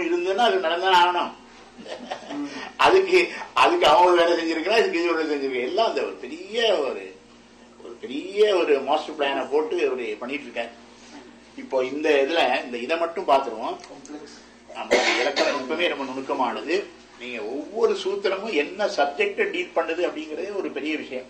ஒண்ணு இருந்ததுன்னா அது நடந்தானே ஆகணும் அதுக்கு அதுக்கு அவன் ஒரு வேலை செஞ்சிருக்கிறான் இதுக்கு இது ஒரு வேலை செஞ்சிருக்கேன் எல்லாம் அந்த ஒரு பெரிய ஒரு ஒரு பெரிய ஒரு மாஸ்டர் பிளானை போட்டு ஒரு பண்ணிட்டு இருக்காரு இப்போ இந்த இதுல இந்த இதை மட்டும் பார்த்துருவோம் நம்ம இலக்கண நுட்பமே ரொம்ப நுணுக்கமானது நீங்க ஒவ்வொரு சூத்திரமும் என்ன சப்ஜெக்ட டீல் பண்ணுது அப்படிங்கறதே ஒரு பெரிய விஷயம்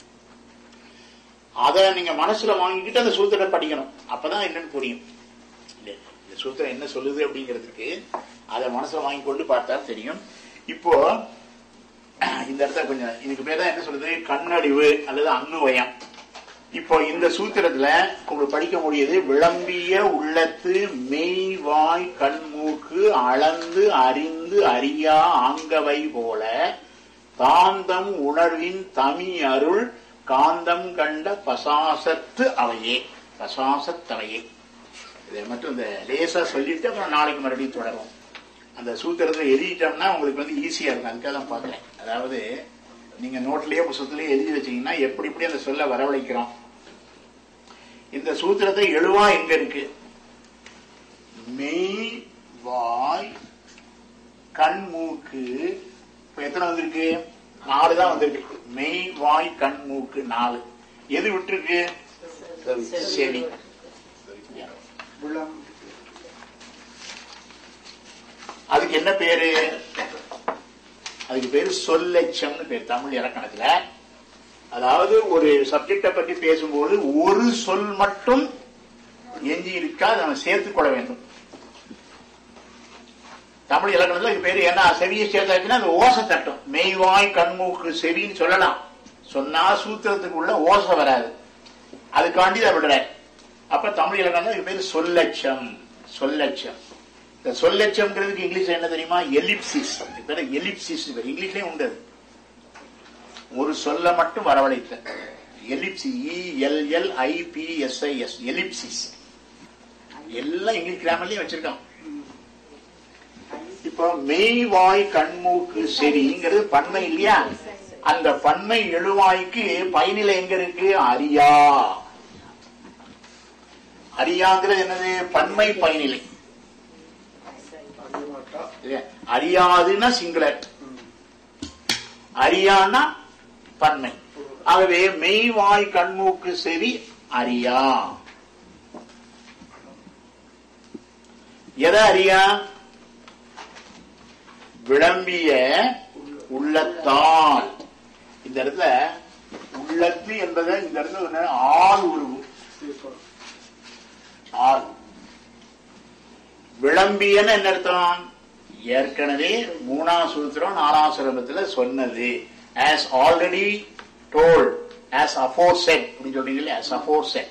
அதை நீங்க மனசுல வாங்கிக்கிட்டு அந்த சூத்திரத்தை படிக்கணும் அப்பதான் என்னன்னு புரியும் இல்ல, இந்த சூத்திரம் என்ன சொல்லுது அப்படிங்கிறதுக்கு அதை மனசுல வாங்கி கொண்டு பார்த்தா தெரியும் இப்போ இந்த இடத்துல கொஞ்சம் இதுக்கு பேர் தான் என்ன சொல்லுது கண்ணடிவு அல்லது அன்னுவயம் இப்போ இந்த சூத்திரத்துல உங்களுக்கு படிக்க முடியுது விளம்பிய உள்ளத்து மெய் வாய் கண்மூக்கு அளந்து அறிந்து அறியா ஆங்கவை போல காந்தம் உணர்வின் தமி அருள் காந்தம் கண்ட பசாசத்து அவையே பசாசத்தவையே இதை மட்டும் இந்த லேசா சொல்லிட்டு அப்புறம் நாளைக்கு மறுபடியும் தொடரும் அந்த சூத்திரத்தை எழுதிட்டோம்னா உங்களுக்கு வந்து ஈஸியா இருக்கும் அதுக்காக தான் பார்க்கிறேன் அதாவது நீங்க நோட்லயே புத்தகத்திலேயே எழுதி வச்சீங்கன்னா எப்படி எப்படி அந்த சொல்ல வரவழைக்கிறோம் இந்த சூத்திரத்தை எழுவா எங்க இருக்கு மெய் வாய் கண் மூக்கு இப்ப எத்தனை வந்திருக்கு நாலு தான் வந்திருக்கு மெய் வாய் கண் மூக்கு நாலு எது விட்டுருக்கு செவி விளம் அதுக்கு என்ன பேரு அதுக்கு பேரு சொல்லட்சம்னு பேர் தமிழ் இலக்கணத்துல அதாவது ஒரு சப்ஜெக்ட பற்றி பேசும்போது ஒரு சொல் மட்டும் எஞ்சி இருக்கா அதை நம்ம சேர்த்துக் கொள்ள வேண்டும் தமிழ் இலக்கணத்துல இது பேரு என்ன செவியை சேர்த்தாச்சுன்னா அது ஓசை தட்டும் மெய்வாய் கண்மூக்கு செவின்னு சொல்லலாம் சொன்னா சூத்திரத்துக்கு உள்ள ஓசை வராது அதுக்காண்டி அதை விடுறாரு அப்ப தமிழ் இலக்கணம் இது பேரு சொல்லட்சம் சொல்லட்சம் இந்த சொல்லட்சம்ங்கிறதுக்கு இங்கிலீஷ்ல என்ன தெரியுமா எலிப்சிஸ் பேர் எலிப்சிஸ் இங்கிலீஷ்லயும் உண்டு அது. ஒரு சொல்ல மட்டும் வரவழைத்த ellipsis L L I P S I S ellipsis எல்லாம் இங்கிலீஷ் கிராமர்லயும் வச்சிருக்கான் இப்போ மெய் வாய் கண்மூக்கு செரிங்கிறது பன்மை இல்லையா அந்த பன்மை எழுவாய்க்கு பயனிலை எங்க இருக்கு அரியா அரியாங்கிறது என்னது பன்மை பயனிலை அறியமாட்டா இல்லையா? அறியாதுன்னா சிங்குலர் அறியான்னா பன்மை ஆகவே மெய் வாய் கண்மூக்கு செவி அறியா எதை அறியா விளம்பிய உள்ளத்தால் இந்த இடத்துல உள்ளத்து என்பதை இந்த இடத்துல ஒண்ணு ஆள் உருவு தீர்ப்பம் ஆள் விளம்பியன்னு என்ன அர்த்தம் ஏற்கனவே மூணாம் சூத்திரம் நாலாம் சுரபத்துல சொன்னது as already told as aforesaid அப்படின்னு சொல்றீங்க இல்லையா as aforesaid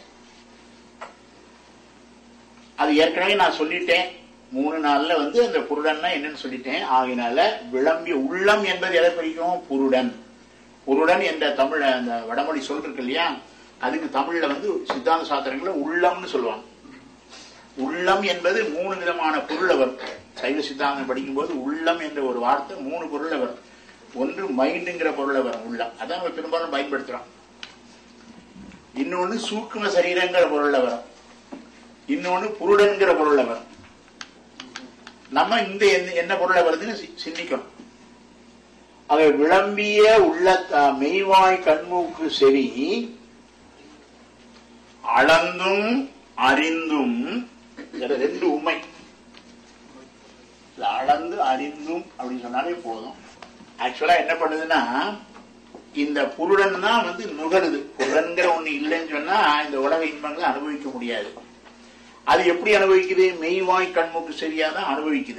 அது ஏற்கனவே நான் சொல்லிட்டேன் மூணு நாள்ல வந்து அந்த புருடன்னா என்னன்னு சொல்லிட்டேன் ஆகினால விளம்பி உள்ளம் என்பது எதை குறிக்கும் புருடன் புருடன் என்ற தமிழ் அந்த வடமொழி சொல் இருக்கு இல்லையா அதுக்கு தமிழ்ல வந்து சித்தாந்த சாஸ்திரங்கள்ல உள்ளம்னு சொல்லுவாங்க உள்ளம் என்பது மூணு விதமான பொருளை வரும் சைவ சித்தாந்தம் படிக்கும்போது உள்ளம் என்ற ஒரு வார்த்தை மூணு பொருளை வரும் ஒன்று மைண்டுங்கிற பொருளை வரும் உள்ளம் அதான் நம்ம பெரும்பாலும் பயன்படுத்துறோம் இன்னொன்னு சூக்கும சரீரங்கிற பொருள்ல வரும் இன்னொன்னு புருடன்கிற பொருள்ல வரும் நம்ம இந்த என்ன- என்ன பொருளை வருதுன்னு சி- சிந்திக்கணும் அதை விளம்பிய உள்ள அஹ், மெய்வாய் கண்மூக்கு செவி அளந்தும் அறிந்தும் இதுல ரெண்டு உண்மை இதுல அளந்து அறிந்தும் அப்படின்னு சொன்னாலே போதும் ஆக்சுவலா என்ன பண்ணுதுன்னா இந்த புருடன் தான் வந்து நுகருது புருடன்கிற ஒண்ணு இல்லைன்னு சொன்னா இந்த உலக இன்பங்களை அனுபவிக்க முடியாது அது எப்படி அனுபவிக்குது மெய்வாய் கண்மூக்கு சரியா தான் அனுபவிக்குது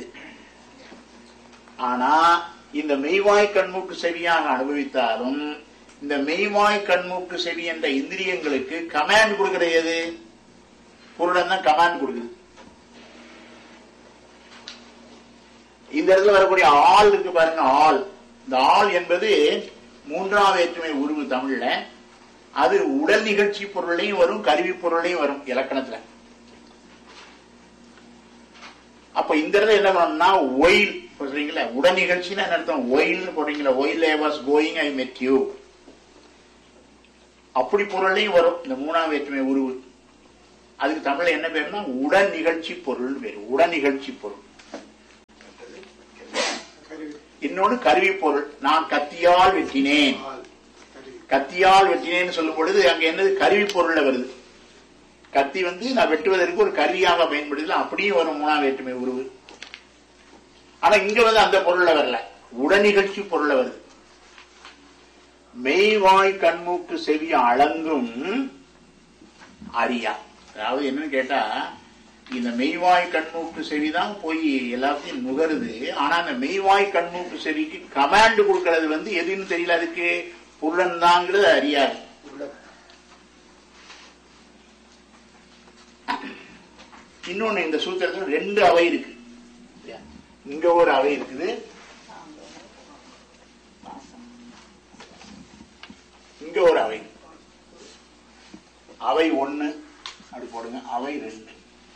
ஆனா இந்த மெய்வாய் கண்மூக்கு செவியாக அனுபவித்தாலும் இந்த மெய்வாய் கண்மூக்கு செவி என்ற இந்திரியங்களுக்கு கமாண்ட் கொடுக்கிறது எது பொருளன் தான் கமாண்ட் கொடுக்குது இந்த இடத்துல வரக்கூடிய ஆள் இருக்கு பாருங்க ஆள் இந்த ஆள் என்பது மூன்றாம் வேற்றுமை உருவு தமிழ்ல அது உடல் நிகழ்ச்சி பொருளையும் வரும் கருவி பொருளையும் வரும் இலக்கணத்துல அப்ப இந்த இடத்துல என்ன பண்ணணும்னா ஒயில் சொல்றீங்களா உடல் நிகழ்ச்சின்னா என்ன அர்த்தம் ஒயில்னு போடுறீங்களா while I was going I met you அப்படி பொருளையும் வரும் இந்த மூணாம் வேற்றுமை உருவு அதுக்கு தமிழ்ல என்ன பேருன்னா உடன் நிகழ்ச்சி பொருள் பேரு உடன் நிகழ்ச்சி பொருள் இன்னொன்னு கருவி பொருள் நான் கத்தியால் வெட்டினேன் கத்தியால் வெட்டினேன்னு சொல்லும் பொழுது அங்க என்னது கருவி பொருள்ல வருது கத்தி வந்து நான் வெட்டுவதற்கு ஒரு கருவியாக பயன்படுத்தல அப்படியே வரும் மூணாம் வேற்றுமை உருவு ஆனா இங்க வந்து அந்த பொருள்ல வரல உடனிகழ்ச்சி பொருள்ல வருது மெய்வாய் கண்மூக்கு செவி அளங்கும் அறியா அதாவது என்னன்னு கேட்டா இந்த மெய்வாய் கண்மூக்கு செவிதான் போய் எல்லாத்தையும் நுகருது ஆனா அந்த மெய்வாய் கண்மூக்கு செவிக்கு கமாண்ட் கொடுக்கறது வந்து எதுன்னு தெரியல அதுக்கு புலன் தாங்கிறது அறியாது இன்னொன்னு இந்த சூத்திரத்துல ரெண்டு அவை இருக்கு இல்லையா? இங்க ஒரு அவை இருக்குது இங்க ஒரு அவை அவை ஒண்ணு அப்படி போடுங்க அவை ரெண்டு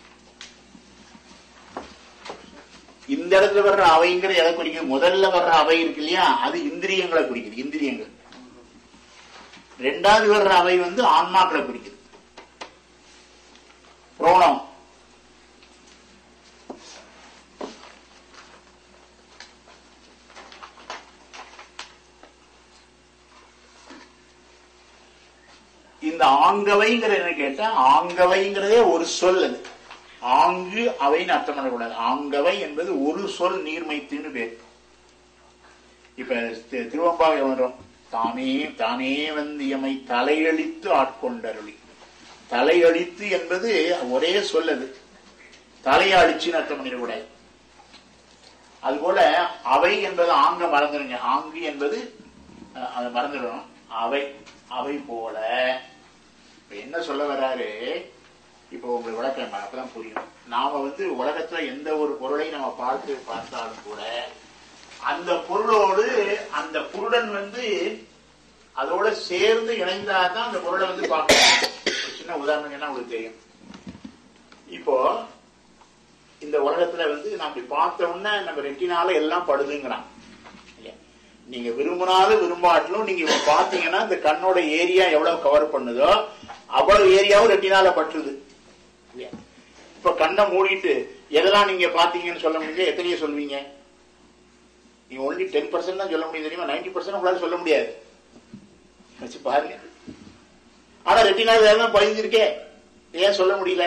இந்த இடத்துல வர்ற அவைங்கிறது எதை குறிக்குது முதல்ல வர்ற அவை இருக்கு இல்லையா அது இந்திரியங்களை குறிக்குது இந்திரியங்கள் ரெண்டாவது வர்ற அவை வந்து ஆன்மாக்களை குறிக்குது புரோணம் இந்த ஆங்கவைங்கிற என்ன கேட்டா ஆங்கவைங்கிறதே ஒரு சொல் அது ஆங்கு அவைன்னு அர்த்தம் பண்ணக்கூடாது ஆங்கவை என்பது ஒரு சொல் நீர்மைத்துன்னு பேர் இப்ப தி- திருவம்பாவை வரும் தானே தானே வந்து எமை தலையளித்து ஆட்கொண்டருளி தலையளித்து என்பது ஒரே சொல் அது தலையை அழிச்சுன்னு அர்த்தம் பண்ணிடக்கூடாது அதுபோல அவை என்பது ஆங்க மறந்துடுங்க ஆங்கு என்பது அஹ், அதை மறந்துடணும் அவை அவை போல இப்ப என்ன சொல்ல வர்றாரு இப்போ உங்களுக்கு விளக்கம் அப்பதான் புரியும் நாம வந்து உலகத்துல எந்த ஒரு பொருளை நம்ம பார்த்து பார்த்தாலும் கூட அந்த பொருளோடு அந்த குருடன் வந்து அதோட சேர்ந்து இணைந்தாதான் அந்த பொருளை வந்து பார்க்கணும் ஒரு சின்ன உதாரணம் என்ன உங்களுக்கு தெரியும் இப்போ இந்த உலகத்துல வந்து நம்ம இப்படி பார்த்த உடனே நம்ம ரெட்டினால எல்லாம் படுதுங்கிறான் இல்லையா? நீங்க விரும்பினாலும் விரும்பாட்டிலும் நீங்க இப்ப பாத்தீங்கன்னா இந்த கண்ணோட ஏரியா எவ்வளவு கவர் பண்ணுதோ அவ்வளவு ஏரியாவும் ரெட்டினால பற்றுது இல்லையா? இப்ப கண்ணை மூடிட்டு எதெல்லாம் நீங்க பாத்தீங்கன்னு சொல்ல முடியும் எத்தனையோ சொல்வீங்க நீங்க ஒன்லி டென் பர்சன்ட் தான் சொல்ல முடியும் தெரியுமா நைன்டி பர்சன்ட் உங்களால சொல்ல முடியாது வச்சு பாருங்க ஆனா ரெட்டினால் வேலை பதிஞ்சிருக்கே ஏன் சொல்ல முடியல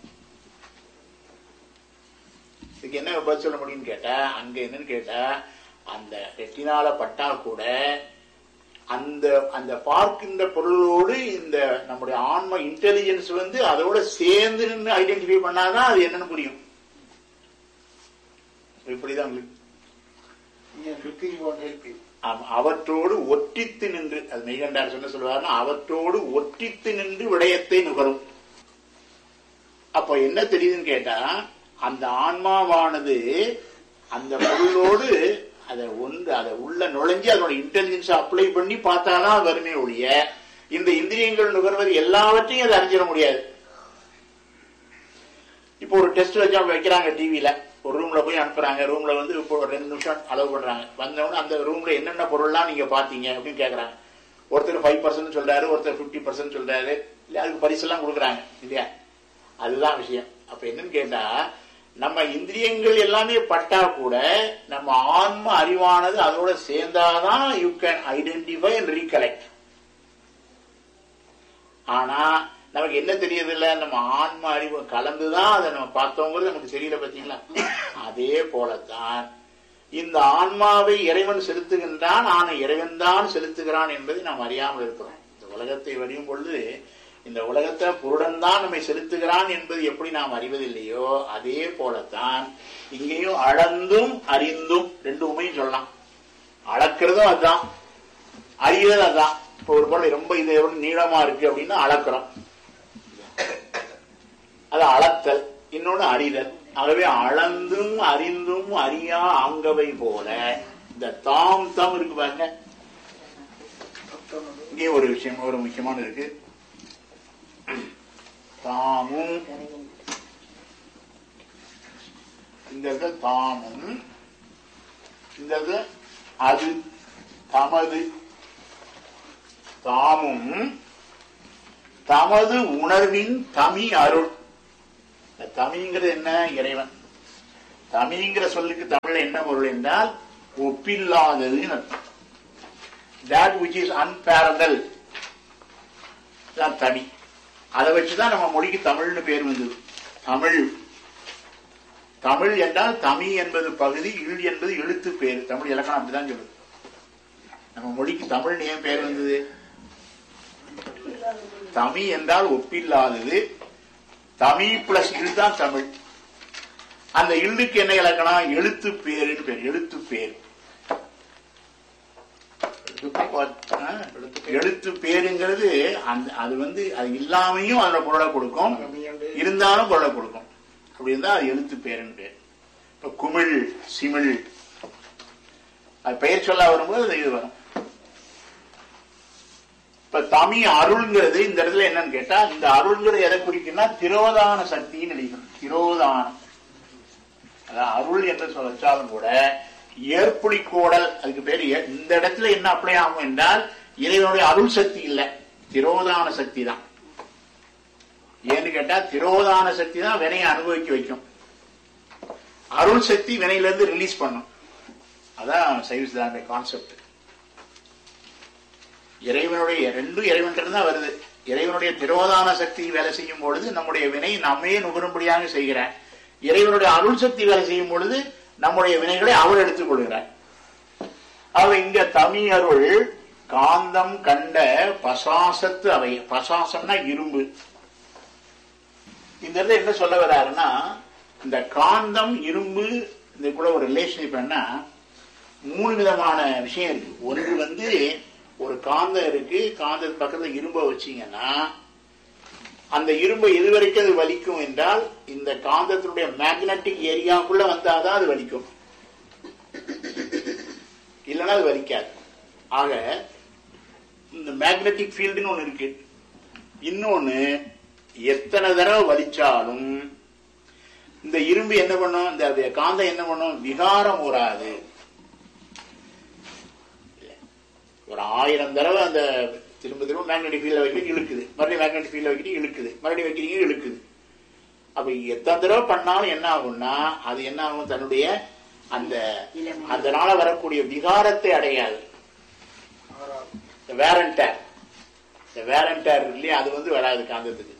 இதுக்கு என்ன பதில் சொல்ல முடியும்னு கேட்டா அங்க என்னன்னு கேட்டா அந்த ரெட்டினால பட்டா கூட அந்த அந்த பார்க்கின்ற பொருளோடு இந்த நம்முடைய ஆன்ம இன்டெலிஜென்ஸ் வந்து அதோட சேர்ந்து நின்று ஐடென்டிஃபை பண்ணாதான் அது என்னன்னு புரியும் இப்படிதான் உங்களுக்கு ஆமா, அவற்றோடு ஒட்டித்து நின்று அது மெய்கண்டார் சொன்ன சொல்லுவாருன்னா அவற்றோடு ஒட்டித்து நின்று விடயத்தை நுகரும் அப்ப என்ன தெரியுதுன்னு கேட்டா அந்த ஆன்மாவானது அந்த பொருளோடு அதை ஒன்று அதை உள்ள நுழைஞ்சு அதோட இன்டெலிஜென்ஸ் அப்ளை பண்ணி பார்த்தாதான் வருமே ஒழிய இந்த இந்திரியங்கள் நுகர்வது எல்லாவற்றையும் அதை அறிஞ்சிட முடியாது இப்போ ஒரு டெஸ்ட் வச்சா வைக்கிறாங்க டிவியில ஒரு ரூம்ல போய் அனுப்புறாங்க ரூம்ல வந்து இப்போ ஒரு ரெண்டு நிமிஷம் அலோவ் பண்றாங்க வந்தவொடனே அந்த ரூம்ல என்னென்ன பொருள்லாம் நீங்க பாத்தீங்க அப்படின்னு கேக்குறாங்க ஒருத்தர் ஃபைவ் பர்சன்ட் சொல்றாரு ஒருத்தர் பிப்டி பர்சன்ட் சொல்றாரு இல்ல அதுக்கு பரிசெல்லாம் கொடுக்குறாங்க இல்லையா அதுதான் விஷயம் அப்ப என்னன்னு கேட்டா நம்ம இந்திரியங்கள் எல்லாமே பட்டா கூட நம்ம ஆன்ம அறிவானது அதோட சேர்ந்தாதான் you can identify and recollect ஆனா நமக்கு என்ன தெரியுது இல்ல நம்ம ஆன்ம அறிவு கலந்துதான் அதை நம்ம பார்த்தோங்கிறது நமக்கு தெரியல பாத்தீங்களா அதே போலத்தான் இந்த ஆன்மாவை இறைவன் செலுத்துகின்றான் ஆனா இறைவன் தான் செலுத்துகிறான் என்பதை நாம் அறியாமல் இருக்கிறோம் இந்த உலகத்தை வடியும் பொழுது இந்த உலகத்தை புருடன் தான் நம்மை செலுத்துகிறான் என்பது எப்படி நாம் அறிவதில்லையோ அதே போலத்தான் இங்கேயும் அளந்தும் அறிந்தும் ரெண்டு உண்மையும் சொல்லலாம் அளக்கிறதும் அதுதான் அறியறது அதான் இப்போ ஒரு பொருள் ரொம்ப இது எவ்வளவு நீளமா இருக்கு அப்படின்னா அளக்கிறோம் அது அளத்தல் இன்னொன்னு அறிதல் ஆகவே அளந்தும் அறிந்தும் அறியா ஆங்கவை போல இந்த தாம் தாம் இருக்கு பாருங்க இங்கே ஒரு விஷயம் ஒரு முக்கியமான இருக்கு தாமும் இந்த இடத்துல தாமும் இந்த இடத்துல அது தமது தாமும் தமது உணர்வின் தமி அருள் இந்த தமிங்கிறது என்ன இறைவன் தமிங்கிற சொல்லுக்கு தமிழ்ல என்ன பொருள் என்றால் ஒப்பில்லாததுன்னு அர்த்தம் that which is unparalleled தான் தனி அதை வச்சுதான் நம்ம மொழிக்கு தமிழ்னு பேர் வந்தது தமிழ் தமிழ் என்றால் தமி என்பது பகுதி இல் என்பது எழுத்து பேர் தமிழ் இலக்கணம் அப்படிதான் சொல்லுது நம்ம மொழிக்கு தமிழ் ஏன் பேர் வந்தது தமி என்றால் ஒப்பில்லாதது தமி பிளஸ் இல் தான் தமிழ் அந்த இல்லுக்கு என்ன இலக்கணம் எழுத்து பேருன்னு பேர் எழுத்து பேர் ஆ, எழுத்து பேருங்கிறது அந்த அது வந்து அது இல்லாமையும் அதுல பொருளை கொடுக்கும் இருந்தாலும் பொருளை கொடுக்கும் அப்படி இருந்தா அது எழுத்து பேருன்னு பேர் இப்ப குமிழ் சிமிழ் அது பெயர் சொல்ல வரும்போது அது இது வரும் இப்ப தமிழ் அருள்ங்கிறது இந்த இடத்துல என்னன்னு கேட்டா இந்த அருள்ங்கிறது எதை குறிக்குன்னா திரோதான சக்தின்னு நினைக்கணும் திரோதானம் அதான் அருள் என்று சொல்ல வச்சாலும் கூட ஏற்புலி கோடல் அதுக்கு பேர் ஏ- இந்த இடத்துல என்ன அப்ளை ஆகும் என்றால் இறைவனுடைய அருள் சக்தி இல்ல திரோதான சக்தி தான் ஏன்னு கேட்டா திரோதான சக்தி தான் வினையை அனுபவிக்க வைக்கும் அருள் சக்தி வினையில இருந்து ரிலீஸ் பண்ணும் அதான் சைவ சித்தாந்த கான்செப்ட் இறைவனுடைய ரெண்டும் இறைவன்கிட்ட தான் வருது இறைவனுடைய திரோதான சக்தி வேலை செய்யும் பொழுது நம்முடைய வினை நம்மே நுகரும்படியாக செய்கிறார் இறைவனுடைய அருள் சக்தி வேலை செய்யும் பொழுது நம்முடைய வினைகளை அவர் எடுத்துக் கொள்கிறார் அவ இங்க தமி அருள் காந்தம் கண்ட பசாசத்து அவை பசாசம்னா இரும்பு இந்த இடத்துல என்ன சொல்ல வர்றாருன்னா இந்த காந்தம் இரும்பு இந்த கூட ஒரு ரிலேஷன்ஷிப் என்ன மூணு விதமான விஷயம் இருக்கு ஒன்று வந்து ஒரு காந்தம் இருக்கு காந்தத்து பக்கத்துல இரும்பை வச்சீங்கன்னா அந்த இரும்பை எது வரைக்கும் அது வலிக்கும் என்றால் இந்த காந்தத்தினுடைய மேக்னட்டிக் ஏரியாக்குள்ள வந்தாதான் அது வலிக்கும் இல்லைன்னா அது வலிக்காது ஆக இந்த மேக்னட்டிக் ஃபீல்டுன்னு ஒண்ணு இருக்கு இன்னொன்னு எத்தனை தடவை வலிச்சாலும் இந்த இரும்பு என்ன பண்ணும் இந்த அது காந்தம் என்ன பண்ணும் விகாரம் ஊறாது ஒரு ஆயிரம் தடவை அந்த திரும்ப திரும்ப மேக்னெட்டிக் ஃபீல்ட வைக்கிறீங்க இழுக்குது மறுபடியும் மேக்னெட்டிக் ஃபீல்ட வைக்கிறீங்க இழுக்குது மறுபடியும் வைக்கிறீங்க இழுக்குது அப்ப எத்தனை தடவை பண்ணாலும் என்ன ஆகும்னா அது என்ன ஆகும் தன்னுடைய அந்த அதனால வரக்கூடிய விகாரத்தை அடையாது வேரண்டர் இந்த வேரண்டர் இல்லையா அது வந்து வராது காந்தத்துக்கு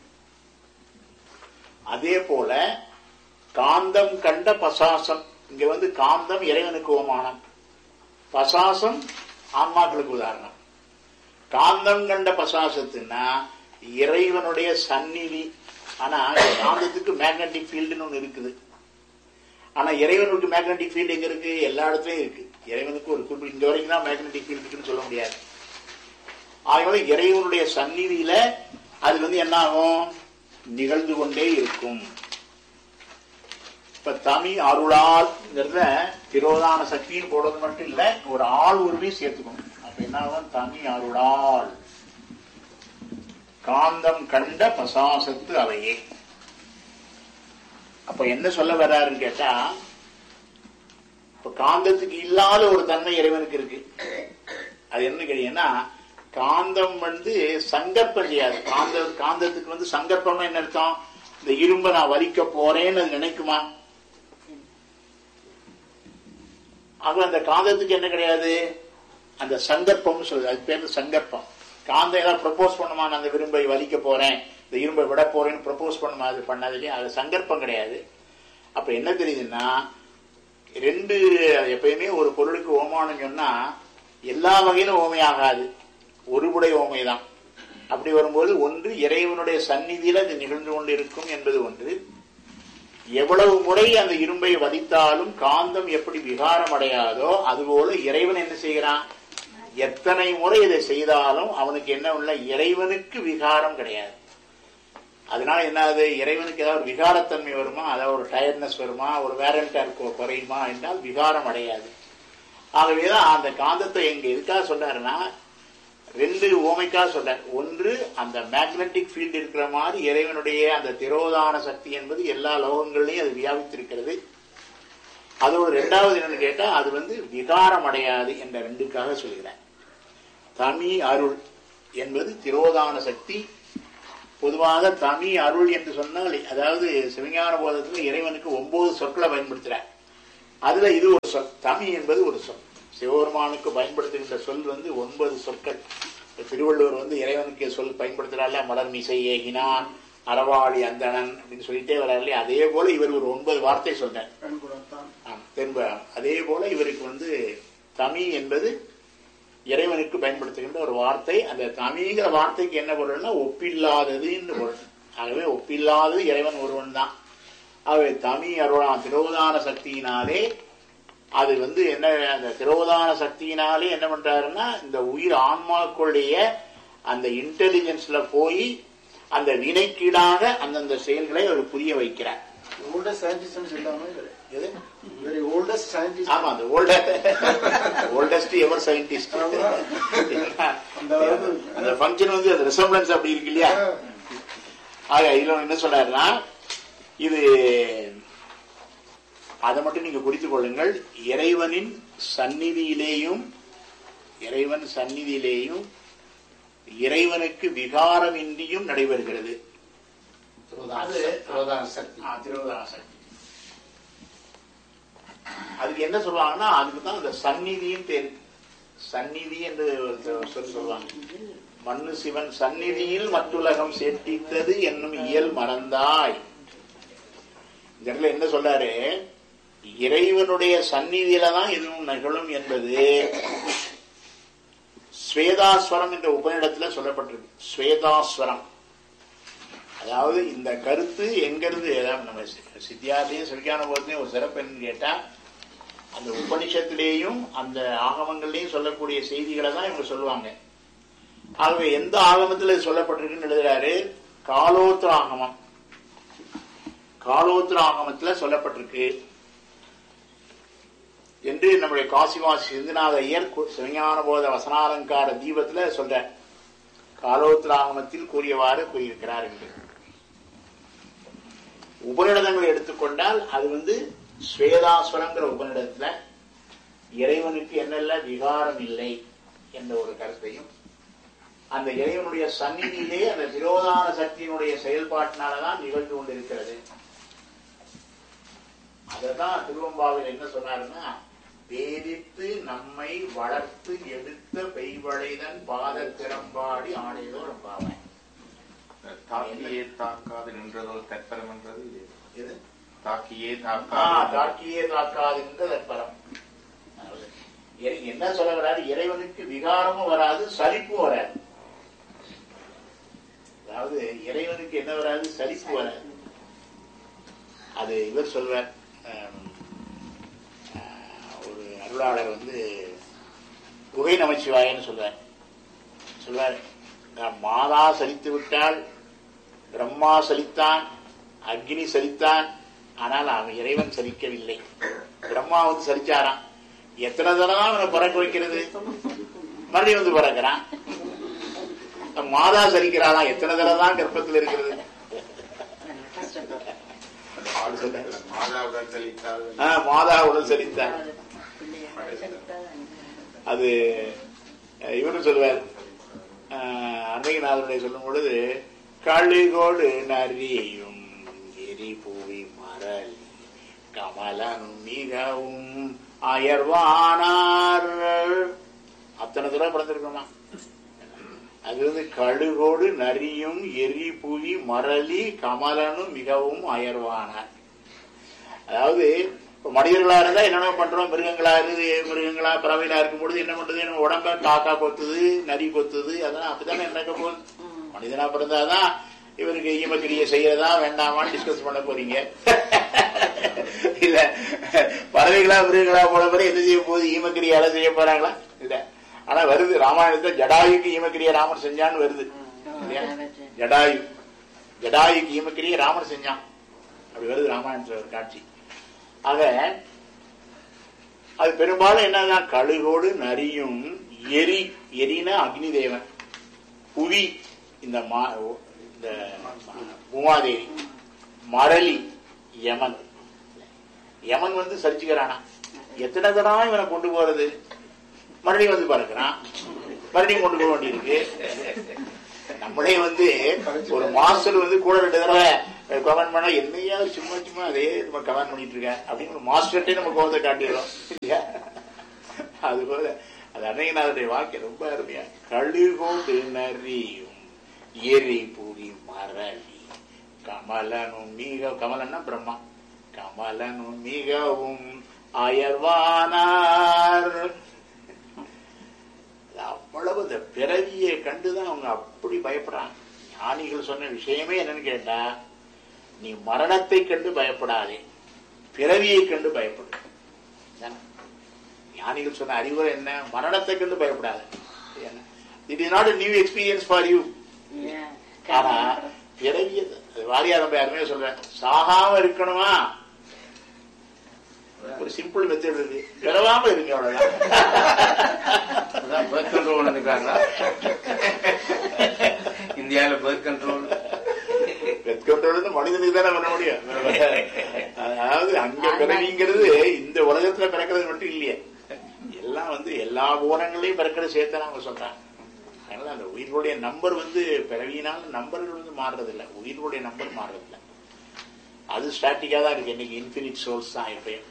அதே போல காந்தம் கண்ட பசாசம் இங்க வந்து காந்தம் இறைவனுக்கு ஓமானம் பசாசம் ஆன்மாக்களுக்கு உதாரணம் காந்தம் கண்ட பசாசத்துனா இறைவனுடைய சந்நிதி ஆனா காந்தத்துக்கு மேக்னட்டிக் ஃபீல்டுன்னு ஒண்ணு இருக்குது ஆனா இறைவனுக்கு மேக்னட்டிக் ஃபீல்டு எங்க இருக்கு எல்லா இடத்துலயும் இருக்கு இறைவனுக்கு ஒரு குறிப்பிட்ட இங்க வரைக்கும் தான் மேக்னட்டிக் ஃபீல்டு இருக்குன்னு சொல்ல முடியாது ஆகவே இறைவனுடைய சந்நிதியில அது வந்து என்ன ஆகும் நிகழ்ந்து கொண்டே இருக்கும் இப்ப தமி அருளால்ங்கிறத திரோதான சக்தின்னு போடுறது மட்டும் இல்ல ஒரு ஆள் உருவி சேர்த்துக்கணும் அப்ப என்ன ஆகும் தமி அருளால் காந்தம் கண்ட பசாசத்து அவையே அப்ப என்ன சொல்ல வர்றாருன்னு கேட்டா இப்ப காந்தத்துக்கு இல்லாத ஒரு தன்மை இறைவனுக்கு இருக்கு அது என்ன கேட்டீங்கன்னா காந்தம் வந்து சங்கற்பம் செய்யாது காந்த காந்தத்துக்கு வந்து சங்கற்பம்னா என்ன அர்த்தம் இந்த இரும்பை நான் வலிக்க போறேன்னு அது நினைக்குமா ஆக அந்த காந்தத்துக்கு என்ன கிடையாது அந்த சங்கற்பம்னு சொல்லுது அது பேர் சங்கற்பம் காந்தம் ஏதாவது ப்ரப்போஸ் பண்ணுமா நான் அந்த விரும்பை வலிக்க போறேன் இந்த இரும்பை விட போறேன்னு ப்ரப்போஸ் பண்ணுமா அது பண்ணாது இல்லையா அது சங்கற்பம் கிடையாது அப்ப என்ன தெரியுதுன்னா ரெண்டு எப்பயுமே ஒரு பொருளுக்கு ஓமானம் சொன்னா எல்லா வகையிலும் ஓமையாகாது ஒருபுடை ஓமை தான் அப்படி வரும்போது ஒன்று இறைவனுடைய சந்நிதியில அது நிகழ்ந்து கொண்டு இருக்கும் என்பது ஒன்று எவ்வளவு முறை அந்த இரும்பை வதித்தாலும் காந்தம் எப்படி விகாரம் அடையாதோ அதுபோல இறைவன் என்ன செய்கிறான் எத்தனை முறை இதை செய்தாலும் அவனுக்கு என்ன உள்ள இறைவனுக்கு விகாரம் கிடையாது அதனால என்ன ஆகுது இறைவனுக்கு ஏதாவது ஒரு விகாரத்தன்மை வருமா அதாவது ஒரு டயர்ட்னஸ் வருமா ஒரு வேரண்டர் குறையுமா என்றால் விகாரம் அடையாது ஆகவேதான் அந்த காந்தத்தை எங்க எதுக்காக சொல்றாருன்னா ரெண்டு ஓமைக்காக சொல்றார் ஒன்று அந்த மேக்னெட்டிக் ஃபீல்டு இருக்கிற மாதிரி இறைவனுடைய அந்த திரோதான சக்தி என்பது எல்லா லோகங்கள்லயும் அது வியாபித்திருக்கிறது அதோட ரெண்டாவது என்னன்னு கேட்டா அது வந்து விகாரம் அடையாது என்ற ரெண்டுக்காக சொல்கிறேன் தமி அருள் என்பது திரோதான சக்தி பொதுவாக தமி அருள் என்று சொன்னால் அதாவது சிவஞான போதத்துல இறைவனுக்கு ஒன்பது சொற்களை பயன்படுத்துறார் அதுல இது ஒரு சொல் தமி என்பது ஒரு சொல் சிவபெருமானுக்கு பயன்படுத்துகின்ற சொல் வந்து ஒன்பது சொற்கள் திருவள்ளுவர் வந்து இறைவனுக்கு சொல் பயன்படுத்துறாள் மலர் மிசை ஏகினான் அறவாளி அந்தணன் அப்படின்னு சொல்லிட்டே வர்றாரு அதே போல இவர் ஒரு ஒன்பது வார்த்தை சொன்னார் கண்குணத்தான் ஆம், தென்ப அதே போல இவருக்கு வந்து தமி என்பது இறைவனுக்கு பயன்படுத்துகின்ற ஒரு வார்த்தை அந்த தமிங்கிற வார்த்தைக்கு என்ன பொருள்னா ஒப்பில்லாததுன்னு பொருள் ஆகவே ஒப்பில்லாதது இறைவன் ஒருவன் தான் ஆகவே தமி அருளா திரோதான சக்தியினாலே அது வந்து என்ன அந்த திரோதான சக்தியினாலே என்ன பண்றாருன்னா இந்த உயிர் ஆன்மாக்களுடைய அந்த இன்டெலிஜென்ஸ்ல போய் அந்த வினைக்கீடாக அந்தந்த செயல்களை அவர் புரிய வைக்கிறார் ஓல்டஸ்ட் சயின்டிஸ்ட் சொல்லாம எது வெரி ஓல்டஸ்ட் சயின்டிஸ்ட் ஆமா அந்த ஓல்ட ஓல்டஸ்ட் எவர் சயின்டிஸ்ட் அந்த அளவுக்கு. அந்த ஃபங்க்ஷன் வந்து அந்த ரிசம்பிளன்ஸ் அப்படி இருக்கு இல்லையா ஆக இதுல என்ன சொல்றாருன்னா இது அதை மட்டும் நீங்க குறித்துக் கொள்ளுங்கள் இறைவனின் சந்நிதியிலேயும் இறைவன் சந்நிதியிலேயும் இறைவனுக்கு விகாரமின்றியும் நடைபெறுகிறது அது பிரதான சக்தி ஆ, திருவதான சக்தி அதுக்கு என்ன சொல்லுவாங்கன்னா அதுக்கு தான் அந்த சந்நிதியும் பேரு சந்நிதி என்று ஒரு சொல் சொல்லுவாங்க மண்ணு சிவன் சந்நிதியில் மற்றுலகம் சேர்த்தித்தது என்னும் இயல் மறந்தாய் இந்த இடத்துல என்ன சொல்றாரு இறைவனுடைய சந்நிதியில தான் எதுவும் நிகழும் என்பது ஸ்வேதாஸ்வரம் என்ற உபநிடத்துல சொல்லப்பட்டிருக்கு ஸ்வேதாஸ்வரம் அதாவது இந்த கருத்து எங்கிருந்து அதாவது நம்ம சி- சித்தியார்லயும் சிறுக்கான போதுலயும் ஒரு சிறப்பு என்னன்னு கேட்டா அந்த உபனிஷத்திலேயும் அந்த ஆகமங்கள்லயும் சொல்லக்கூடிய செய்திகளை தான் இவங்க சொல்லுவாங்க ஆகவே எந்த ஆகமத்தில் இது சொல்லப்பட்டிருக்குன்னு எழுதுறாரு காலோத்திர ஆகமம் காலோத்திர ஆகமத்துல சொல்லப்பட்டிருக்கு என்று நம்முடைய காசிவாசி சிந்துநாத ஐயர் கு- சிவஞான போத வசனாலங்கார தீபத்துல சொல்ற காலோத்திர ஆகமத்தில் கூறியவாறு கூறியிருக்கிறார் என்று உபநிடதங்களை எடுத்துக்கொண்டால் அது வந்து ஸ்வேதாஸ்வரங்கிற உபநிடத்துல இறைவனுக்கு என்னெல்ல விகாரம் இல்லை என்ற ஒரு கருத்தையும் அந்த இறைவனுடைய சந்நிதியிலே அந்த விரோதான சக்தியினுடைய செயல்பாட்டினாலதான் நிகழ்ந்து கொண்டிருக்கிறது அததான் திருவம்பாவில் என்ன சொன்னாருன்னா வேதித்து நம்மை வளர்த்து எடுத்த பெய்வளைதன் பாத திறம்பாடி ஆடையதோ ரொம்பாவன் தாக்கியே தாக்காது நின்றதோல் தற்பரம் என்றது இது. இது தாக்கியே ஆ, தாக்காது தாக்கியே தாக்காதுன்ற தற்பரம் அதாவது, இறை- என்ன சொல்ல வராது இறைவனுக்கு விகாரமும் வராது சலிப்பு வராது அதாவது இறைவனுக்கு என்ன வராது சலிப்பு வராது அது இவர் சொல்வார் ஆம், ஆ, ஒரு அருளாளர் வந்து குகை நமச்சிவாயன்னு சொல்வார் சொல்வார் நான் மாதா சலித்து விட்டால் பிரம்மா சலித்தான் அக்னி சலித்தான் ஆனால் அவன் இறைவன் சலிக்கவில்லை பிரம்மா வந்து சலிச்சாராம் எத்தனை தடவை அவனை பறக்க வைக்கிறது மறுபடியும் வந்து பறக்கிறான் மாதா சலிக்கிறாளாம் எத்தனை தடவை தான் கர்ப்பத்தில் இருக்கிறது அப்படி சொல்றாரு. மாதாவுடன் தெளித்தால் ஆ, மாதா உடல் சலித்தான் அது அஹ், இவரும் சொல்லுவார் அன்னைக்குநாதனுடைய சொல்லும் பொழுது கழுகோடு நரியும் எரிபூவி மரல் கமலன் மிகவும் அயர்வானார் அத்தனை தடவை பிறந்திருக்கோமா அது வந்து கழுகோடு நரியும் எரிபுவி மரளி கமலனும் மிகவும் அயர்வானார் அதாவது இப்ப மனிதர்களா இருந்தா என்னென்ன பண்றோம் மிருகங்களா இருந்து மிருகங்களா பறவைகளா இருக்கும் பொழுது என்ன பண்றது நம்ம உடம்ப காக்கா கொத்துது நரி கொத்துது அதெல்லாம் அப்படித்தானே நடக்க போகுது மனிதனா பிறந்தாதான் இவருக்கு ஈமக்கிரியை செய்யறதா வேண்டாமான்னு டிஸ்கஸ் பண்ண போறீங்க இல்ல பறவைகளா மிருகங்களா போன பிறகு என்ன செய்ய போகுது ஈமக்கிரியால செய்ய போறாங்களா இல்ல ஆனா வருது ராமாயணத்துல ஜடாயுக்கு ஈமக்கிரியை ராமன் செஞ்சான்னு வருது இல்லையா? ஜடாயு ஜடாயுக்கு ஈமக்கிரியை ராமன் செஞ்சான் அப்படி வருது ராமாயணத்துல ஒரு காட்சி ஆக அது பெரும்பாலும் என்னதான் கழுகோடு நரியும் எரி எரினா அக்னி தேவன் புவி இந்த மா இந்த உமாதேவி மரளி யமன் யமன் வந்து சரிச்சுக்கிறானா எத்தனை தடவை இவனை கொண்டு போறது மறுபடியும் வந்து பறக்கிறான் மறுபடியும் கொண்டு போக வேண்டியிருக்கு நம்மளே வந்து ஒரு மாஸ்டர் வந்து கூட ரெண்டு தடவை கமெண்ட் பண்ணா என்னையா சும்மா சும்மா அதே நம்ம கமெண்ட் பண்ணிட்டு இருக்கேன் அப்படின்னு ஒரு மாஸ்டர்ட்டே நம்ம கோவத்தை காட்டிடுறோம் இல்லையா அதுபோல அது அன்னையநாதனுடைய வாக்கியம் ரொம்ப அருமையா கழுகோடு நரியும் எரி புரி மரளி கமலனும் மிக கமலன்னா பிரம்மா கமலனும் மிகவும் அயர்வானார் அது அவ்வளவு இந்த பிறவியை கண்டுதான் அவங்க அப்படி பயப்படுறாங்க ஞானிகள் சொன்ன விஷயமே என்னன்னு கேட்டா நீ மரணத்தை கண்டு பயப்படாதே பிறவியை கண்டு பயப்படு என்ன? ஞானிகள் சொன்ன அறிவுரை என்ன மரணத்தை கண்டு பயப்படாது it is not new experience for you ஆனா பிறவிய வாரியாரம் யாருமே சொல்றேன் சாகாம இருக்கணுமா ஒரு சிம்பிள் மெத்தட் இருக்கு பிறவாம இருங்க அவ்வளவுதான் அதான் பேர்த் கண்ட்ரோல் நினைக்கிறாங்களா இந்தியாவில பேர்த் கண்ட்ரோல் பெத் கண்ட்ரோல் மனிதனுக்கு தானே பண்ண முடியும் அதாவது அங்க பிறவிங்கிறது இந்த உலகத்துல பிறக்கிறது மட்டும் இல்லையே எல்லாம் வந்து எல்லா ஊரங்களையும் பிறக்கிறது சேர்த்து அவங்க சொல்றாங்க அதனால அந்த உயிர்களுடைய நம்பர் வந்து பிறவியினால நம்பர்கள் வந்து மாறுறது இல்ல உயிர்களுடைய நம்பர் மாறுறது இல்ல அது ஸ்டாட்டிக்கா தான் இருக்கு இன்னைக்கு இன்பினிட் சோர்ஸ் தான் எப்பயும்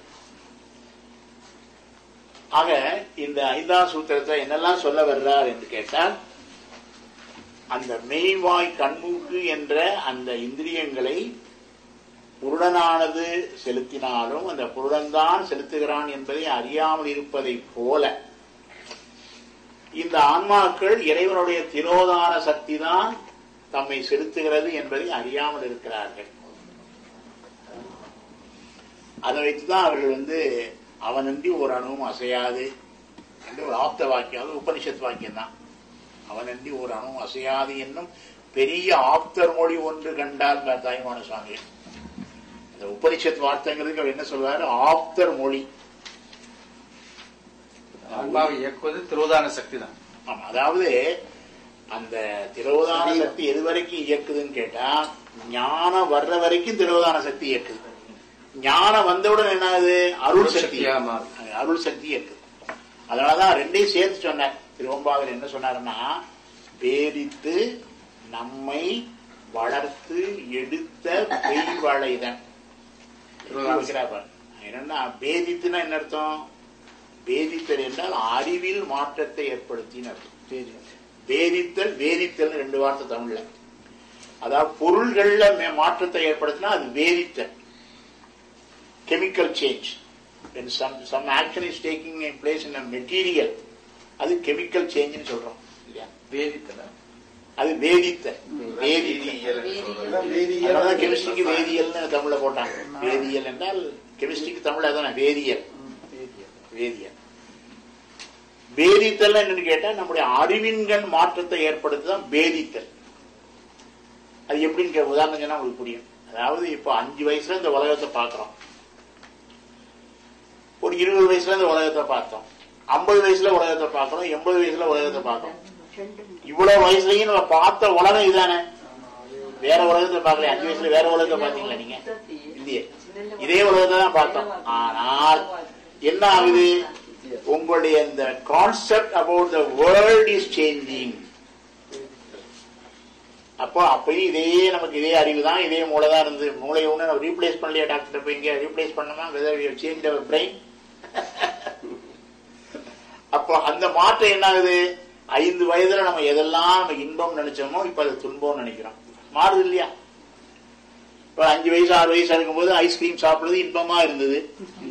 ஆக இந்த ஐந்தாம் சூத்திரத்தை என்னெல்லாம் சொல்ல வர்றார் என்று கேட்டால் அந்த மெய்வாய் கண்மூக்கு என்ற அந்த இந்திரியங்களை புருடனானது செலுத்தினாலும் அந்த புருடன்தான் செலுத்துகிறான் என்பதை அறியாமல் இருப்பதைப் போல இந்த ஆன்மாக்கள் இறைவனுடைய திரோதான சக்தி தான் தம்மை செலுத்துகிறது என்பதை அறியாமல் இருக்கிறார்கள் அதை வைத்துதான் அவர்கள் வந்து அவனன்றி ஒரு அணுவும் அசையாது என்று ஒரு ஆப்த வாக்கியம் அது உபனிஷத் வாக்கியம் தான் அவனன்றி ஒரு அணுவும் அசையாது என்னும் பெரிய ஆப்தர் மொழி ஒன்று கண்டால் தாய்மான சுவாமி இந்த உபனிஷத் வார்த்தைங்கிறதுக்கு அவர் என்ன சொல்றாரு ஆப்தர் மொழி ஆன்மாவை இயக்குவது திருவதான சக்தி தான் ஆமா அதாவது அந்த திரோதான சக்தி எது வரைக்கும் இயக்குதுன்னு கேட்டா ஞானம் வர்ற வரைக்கும் திரோதான சக்தி இயக்குது ஞானம் வந்தவுடன் என்ன ஆகுது அருள் சக்தி சக்தியா மாறும். அருள் சக்தி இயக்குது அதனாலதான் ரெண்டையும் சேர்த்து சொன்னார் திருவம்பாவில் என்ன சொன்னாருன்னா பேரித்து நம்மை வளர்த்து எடுத்த பெய்வளைதன் வைக்கிறார் பாரு. என்னன்னா பேதித்துனா என்ன அர்த்தம் பேதித்தல் என்றால் அறிவில் மாற்றத்தை ஏற்படுத்தின்னு அர்த்தம் வேதித்தல் வேதித்தல் ரெண்டு வார்த்தை தமிழ்ல அதாவது பொருள்கள்ல மே- மாற்றத்தை ஏற்படுத்தினா அது வேதித்தல் chemical change when some some action is taking a place in a material அது கெமிக்கல் சேஞ்ச்னு சொல்றோம் இல்லையா வேதித்தல அது வேதித்தல் வேதித்தல் வேதியியல் என்று சொல்றது. அதான் வேதியியல். அதனாலதான் கெமிஸ்ட்ரிக்கு வேதியியல்னு தமிழ்ல போட்டாங்க வேதியியல் என்றால் கெமிஸ்ட்ரிக்கு தமிழ்ல அதானே வேதியியல் வேதியியல் வேதித்தல் என்னன்னு கேட்டா நம்முடைய அறிவின்கண் மாற்றத்தை ஏற்படுத்துதான் வேதித்தல் அது எப்படின்னு கே- உதாரணம் சொன்னா உங்களுக்கு புரியும் அதாவது இப்போ அஞ்சு வயசுல இந்த உலகத்தை பார்க்கிறோம் ஒரு இருபது வயசுல இந்த உலகத்தை பார்த்தோம் ஐம்பது வயசுல உலகத்தை பார்க்கிறோம் எண்பது வயசுல உலகத்தை பார்க்கிறோம் இவ்வளவு வயசுலயும் நம்ம பார்த்த உலகம் இதுதானே வேற உலகத்தை பார்க்கல அஞ்சு வயசுல வேற உலகத்தை பார்த்தீங்களா நீங்க இல்லையே இதே உலகத்தை தான் பார்த்தோம் ஆனால் என்ன ஆகுது உங்களுடைய இந்த concept about the world is changing அப்போ அப்பயும் இதே நமக்கு இதே அறிவு தான் இதே மூளை தான் இருந்தது மூளை ஒண்ணு நம்ம ரீப்ளேஸ் பண்ணலையா டாக்டர் போய் இங்க ரீப்ளேஸ் பண்ணோமா வெதர் சேஞ்ச் அவர் பிரெயின் அப்போ அந்த மாற்றம் என்ன ஆகுது ஐந்து வயதுல நம்ம எதெல்லாம் நம்ம இன்பம் நினைச்சோமோ இப்ப அது துன்பம் நினைக்கிறோம் மாறுது இல்லையா இப்ப அஞ்சு வயசு ஆறு வயசு இருக்கும்போது ஐஸ்கிரீம் சாப்பிடுறது இன்பமா இருந்தது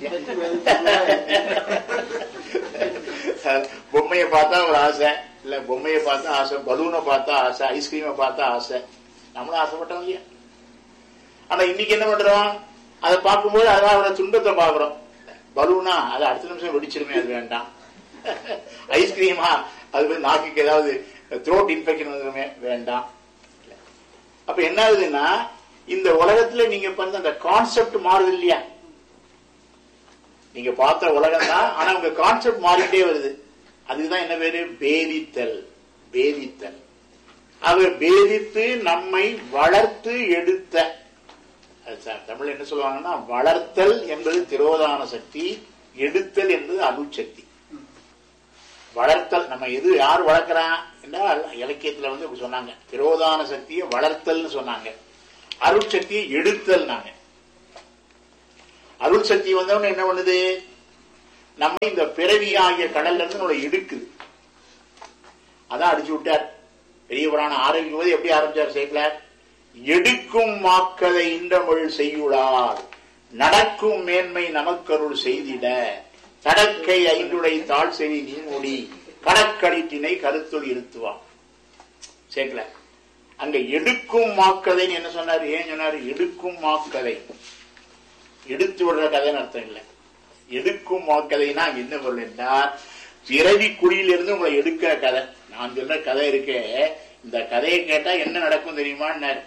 பொம்மையை பார்த்தா ஒரு ஆசை இல்ல பொம்மையை பார்த்தா ஆசை பலூனை பார்த்தா ஆசை ஐஸ்கிரீமை பார்த்தா ஆசை நம்மளும் ஆசைப்பட்டோம் இல்லையா ஆனா இன்னைக்கு என்ன பண்றோம் அதை பார்க்கும்போது அதனால துன்பத்தை பாக்குறோம் பலூனா அது அடுத்த நிமிஷம் வெடிச்சிருமே அது வேண்டாம் ஐஸ்கிரீமா அது போய் நாக்குக்கு ஏதாவது த்ரோட் இன்ஃபெக்ஷன் வந்துருமே வேண்டாம் அப்ப என்ன ஆகுதுன்னா இந்த உலகத்துல நீங்க பண்ண அந்த கான்செப்ட் மாறுது இல்லையா நீங்க பார்த்த உலகம் தான் ஆனா உங்க கான்செப்ட் மாறிட்டே வருது அதுதான் என்ன பேரு பேதித்தல் பேதித்தல் ஆக பேதித்து நம்மை வளர்த்து எடுத்த அது ச- தமிழ்ல என்ன சொல்லுவாங்கன்னா வளர்த்தல் என்பது திரோதான சக்தி எடுத்தல் என்பது அருள் சக்தி வளர்த்தல் நம்ம எது யார் வளர்க்கிறா என்றால் இலக்கியத்துல வந்து இப்படி சொன்னாங்க திரோதான சக்தியை வளர்த்தல்னு சொன்னாங்க அருள் சக்தியை எடுத்தல் நாங்க அருள் சக்தி வந்தவன என்ன பண்ணுது நம்ம இந்த பிறவியாகிய கடல்ல இருந்து நம்மளை எடுக்குது அதான் அடிச்சு விட்டார் பெரிய புராணம் ஆரம்பிக்கும் போது எப்படி ஆரம்பிச்சார் சேக்கலார் எடுக்கும் மாக்கதை இன்றமிழ் செய்யுளார் நடக்கும் மேன்மை நமக்கருள் செய்திட தடக்கை ஐந்துடை தாழ் செவி நீமூடி கடற்கடிட்டினை கருத்துள் இருத்துவான் சேர்க்கல அங்க எடுக்கும் மாக்கதைன்னு என்ன சொன்னாரு ஏன் சொன்னாரு எடுக்கும் மாக்கதை எடுத்து விடுற கதைன்னு அர்த்தம் இல்லை எடுக்கும் மாக்கதைனா அங்க என்ன பொருள் என்றால் பிறவி குழியிலிருந்து உங்களை எடுக்கிற கதை நான் சொல்ற கதை இருக்கே இந்த கதையை கேட்டா என்ன நடக்கும் தெரியுமான்னாரு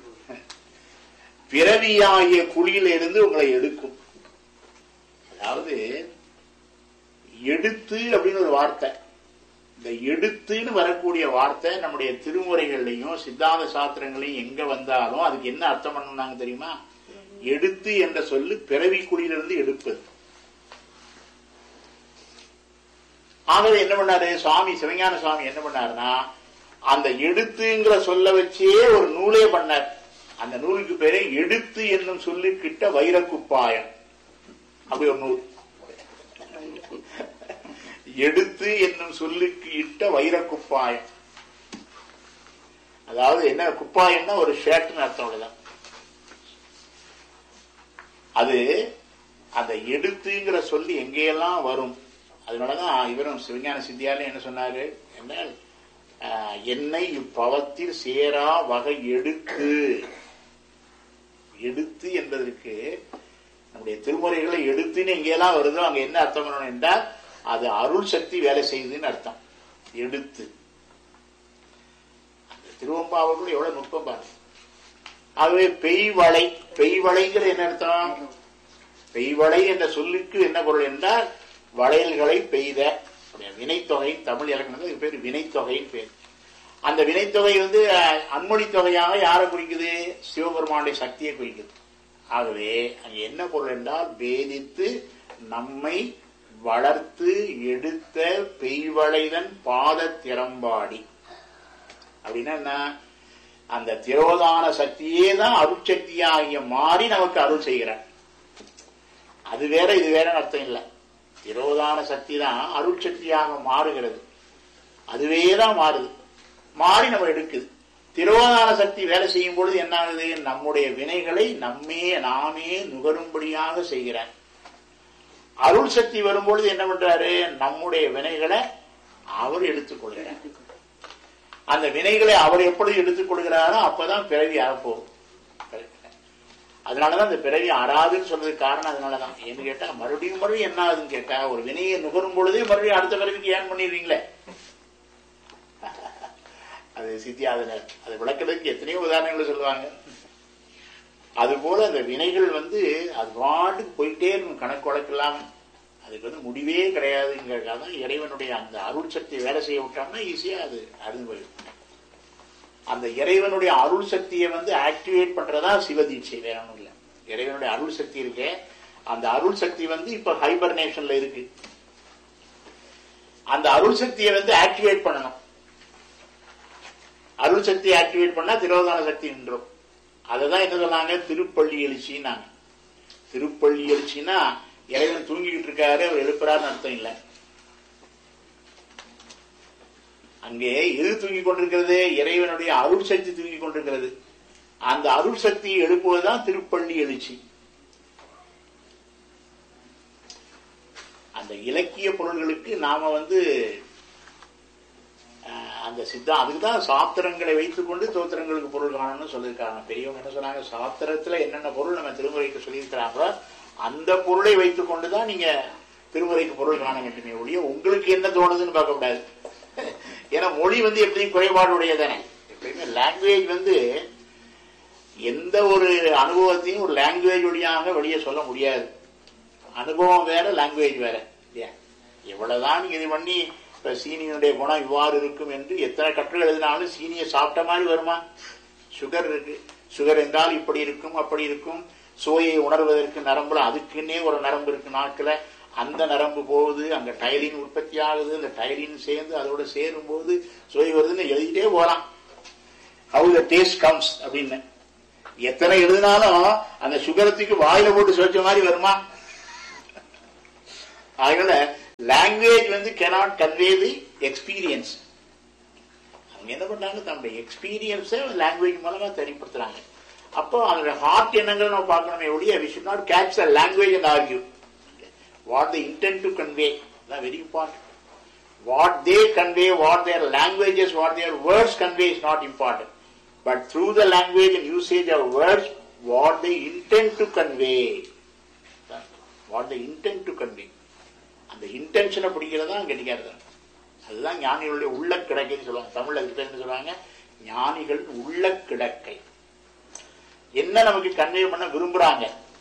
பிறவியாகிய குழியில இருந்து உங்களை எடுக்கும் அதாவது எடுத்து அப்படின்னு ஒரு வார்த்தை இந்த எடுத்துன்னு வரக்கூடிய வார்த்தை நம்முடைய திருமுறைகள்லையும் சித்தாந்த சாஸ்திரங்களையும் எங்க வந்தாலும் அதுக்கு என்ன அர்த்தம் பண்ணாங்க தெரியுமா எடுத்து என்ற சொல்லு பிறவி குழியிலிருந்து எடுப்பது ஆகவே என்ன பண்ணாரு சுவாமி சிவஞான சுவாமி என்ன பண்ணாருன்னா அந்த எடுத்துங்கிற சொல்ல வச்சே ஒரு நூலே பண்ணார் அந்த நூலுக்கு பேரே எடுத்து என்னும் சொல்லுக்கிட்ட வைரக்குப்பாயம் அப்படி ஒரு நூல் எடுத்து என்னும் சொல்லுக்கு இட்ட வைரக்குப்பாயம் அதாவது என்ன குப்பாயம்னா ஒரு ஷர்ட்னு அர்த்தம் அவ்வளவுதான் அது அந்த எடுத்துங்கிற சொல்லி எங்கேயெல்லாம் வரும் அதனாலதான் இவரும் சிவஞான சித்தியால என்ன சொன்னாரு என்றால் ஆஹ், என்னை இப்பவத்தில் சேரா வகை எடுத்து எடுத்து என்பதற்கு நம்முடைய திருமுறைகளை எடுத்துன்னு எங்கெல்லாம் வருதோ அங்க என்ன அர்த்தம் பண்ணணும் என்றால் அது அருள் சக்தி வேலை செய்யுதுன்னு அர்த்தம் எடுத்து அந்த திருவம்பாவுக்குள்ள எவ்வளவு நுட்பம் பாருங்க ஆகவே பெய்வளை பெய்வளைங்கிற என்ன அர்த்தம் பெய்வளை என்ற சொல்லுக்கு என்ன பொருள் என்றால் வளையல்களை பெய்த அப்படியா, வினைத்தொகை தமிழ் இலக்கணம் இது பேர் வினைத்தொகைன்னு பேர் அந்த வினைத்தொகை வந்து அஹ், அன்மொழி தொகையாக யாரை குறிக்குது சிவபெருமானுடைய சக்தியை குறிக்குது ஆகவே அங்க என்ன பொருள் என்றால் வேதித்து நம்மை வளர்த்து எடுத்த பெய்வளைதன் பாத திறம்பாடி அப்படின்னா என்ன அந்த திரோதான சக்தியே தான் அருட்சக்தியாகிய மாறி நமக்கு அருள் செய்கிறார் அது வேற இது வேற அர்த்தம் இல்லை திரோதான சக்தி தான் அருட்சக்தியாக மாறுகிறது அதுவே தான் மாறுது மாறி நம்ம எடுக்குது திரோதான சக்தி வேலை செய்யும் பொழுது என்ன ஆகுது நம்முடைய வினைகளை நம்மே நாமே நுகரும்படியாக செய்கிறார் அருள் சக்தி வரும்பொழுது என்ன பண்றாரு நம்முடைய வினைகளை அவர் எடுத்துக்கொள்கிறார் அந்த வினைகளை அவர் எப்பொழுது எடுத்துக்கொள்கிறாரோ அப்பதான் பிறவி ஆகப்போகும் அதனாலதான் இந்த பிறவி அறாதுன்னு சொல்றதுக்கு காரணம் அதனாலதான் ஏன்னு கேட்டா மறுபடியும் மறுபடியும் என்ன ஆகுதுன்னு கேட்டா ஒரு வினையை நுகரும் பொழுதே மறுபடியும் அடுத்த பிறவிக்கு ஏன் பண்ணிடுறீங்களே அது சித்தியாதனர் அதை விளக்குறதுக்கு எத்தனையோ உதாரணங்களை சொல்லுவாங்க அதுபோல அந்த வினைகள் வந்து அது பாட்டுக்கு போயிட்டே இருக்கும் கணக்கு வழக்கெல்லாம் அதுக்கு வந்து முடிவே கிடையாதுங்கிறதுக்காக தான் இறைவனுடைய அந்த அருள் சக்தி வேலை செய்ய விட்டோம்னா ஈஸியா அது அருந்து போயிடும் அந்த இறைவனுடைய அருள் சக்தியை வந்து ஆக்டிவேட் பண்றதா சிவதீட்சை வேற ஒண்ணும் இல்லை இறைவனுடைய அருள் சக்தி இருக்கே அந்த அருள் சக்தி வந்து இப்ப ஹைபர்னேஷன்ல இருக்கு அந்த அருள் சக்தியை வந்து ஆக்டிவேட் பண்ணணும் அருள் சக்தியை ஆக்டிவேட் பண்ணா திரோதான சக்தி நின்றும் அததான் என்ன சொன்னாங்க திருப்பள்ளி எழுச்சின்னாங்க திருப்பள்ளி எழுச்சின்னா இறைவன் தூங்கிக்கிட்டு இருக்காரு அவர் எழுப்புறாருன்னு அர்த்தம் இல்லை அங்கே எது தூங்கிக் கொண்டிருக்கிறது இறைவனுடைய அருள் சக்தி தூங்கிக் கொண்டிருக்கிறது அந்த அருள் சக்தியை எழுப்புவதுதான் திருப்பள்ளி எழுச்சி அந்த இலக்கிய பொருள்களுக்கு நாம வந்து அஹ், அந்த சித்தா அதுக்குதான் சாத்திரங்களை வைத்துக்கொண்டு தோத்திரங்களுக்கு பொருள் காணணும்னு சொல்லியிருக்காங்க பெரியவங்க என்ன சொன்னாங்க சாத்திரத்துல என்னென்ன பொருள் நம்ம திருமுறைக்கு சொல்லியிருக்கிறாங்களோ அந்த பொருளை வைத்துக் கொண்டுதான் நீங்க திருமுறைக்கு பொருள் காண வேண்டுமே ஒழிய உங்களுக்கு என்ன தோணுதுன்னு பார்க்க கூடாது ஏன்னா மொழி வந்து எப்படியும் குறைபாடு உடையதானே எப்பயுமே லாங்குவேஜ் வந்து எந்த ஒரு அனுபவத்தையும் ஒரு லாங்குவேஜ் வழியாக வெளியே சொல்ல முடியாது அனுபவம் வேற லாங்குவேஜ் வேற இல்லையா எவ்வளவுதான் நீங்க இது பண்ணி இப்ப சீனியினுடைய குணம் இவ்வாறு இருக்கும் என்று எத்தனை கட்டுரை எழுதினாலும் சீனியை சாப்பிட்ட மாதிரி வருமா சுகர் இருக்கு சுகர் என்றால் இப்படி இருக்கும் அப்படி இருக்கும் சுவையை உணர்வதற்கு நரம்புல அதுக்குன்னே ஒரு நரம்பு இருக்கு நாக்குல அந்த நரம்பு போகுது அங்க டயலின் உற்பத்தி ஆகுது அந்த டயலின் சேர்ந்து அதோட சேரும் போது சுவை வருதுன்னு எழுதிட்டே போலாம் ஹவு த டேஸ்ட் கம்ஸ் அப்படின்னு எத்தனை எழுதினாலும் அந்த சுகரத்துக்கு வாயில போட்டு சுவைச்ச மாதிரி வருமா அதனால லாங்குவேஜ் வந்து cannot convey the எக்ஸ்பீரியன்ஸ் அவங்க என்ன பண்றாங்க தன்னுடைய எக்ஸ்பீரியன்ஸை லாங்குவேஜ் மூலமா தெரியப்படுத்துறாங்க அப்போ அதோட ஹார்ட் என்னங்கிறத நம்ம பார்க்கணுமே ஒழிய we should not catch the language and argue what the intent to convey very important what they convey what their languages what their words convey is not important but through the language and usage of words what the intent to convey what the intent to convey அந்த இன்டென்ஷனை பிடிக்கிறது தான் கெட்டிக்காரது அதுதான் ஞானிகளுடைய உள்ள கிடக்கைன்னு சொல்லுவாங்க தமிழ்ல அதுக்கு பேர் என்ன சொல்லுவாங்க ஞானிகள் உள்ள கிடக்கை என்ன நமக்கு கன்வே பண்ண விரும்புறாங்க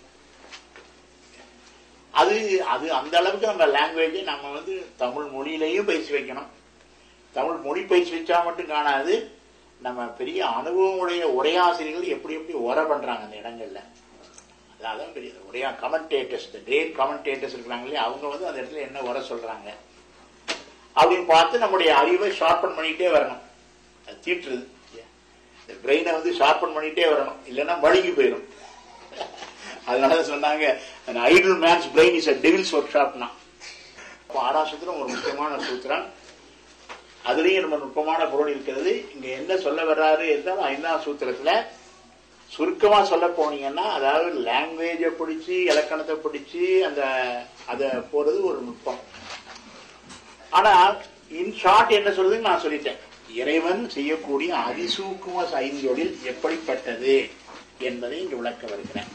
அது அது அந்த அளவுக்கு நம்ம லாங்குவேஜை நம்ம வந்து தமிழ் மொழியிலையும் பயிற்சி வைக்கணும் தமிழ் மொழி பயிற்சி வச்சா மட்டும் காணாது நம்ம பெரிய அனுபவமுடைய உரையாசிரியர்கள் எப்படி எப்படி உரை பண்றாங்க அந்த இடங்கள்ல அதான் பெரிய உரையா கமெண்டேட்டர்ஸ் இந்த கிரேட் கமெண்டேட்டர்ஸ் இருக்கிறாங்க இல்லையா அவங்க வந்து அந்த இடத்துல என்ன உரை சொல்றாங்க அப்படின்னு பார்த்து நம்முடைய அறிவை ஷார்பன் பண்ணிட்டே வரணும் அது தீட்டுறது இந்த பிரெயினை வந்து ஷார்பன் பண்ணிட்டே வரணும் இல்லைன்னா மழுங்கி போயிடும் அதனால சொன்னாங்க idle man's brain is a devil's ஒர்க் ஷாப்னா அப்போ ஆறாம் சூத்திரம் ஒரு முக்கியமான சூத்திரம் அதுலயும் நம்ம நுட்பமான பொருள் இருக்கிறது இங்க என்ன சொல்ல வர்றாரு என்றால் ஐந்தாம் சூத்திரத்துல சுருக்கமா சொல்ல போனீங்கன்னா அதாவது லாங்குவேஜை பிடிச்சி இலக்கணத்தை பிடிச்சி அந்த அத போறது ஒரு நுட்பம் ஆனா இன் ஷார்ட் என்ன சொல்லுதுன்னு நான் சொல்லிட்டேன் இறைவன் செய்யக்கூடிய அதிசூக்கும ஐந்தொழில் எப்படிப்பட்டது என்பதை இங்கு விளக்க வருகிறேன்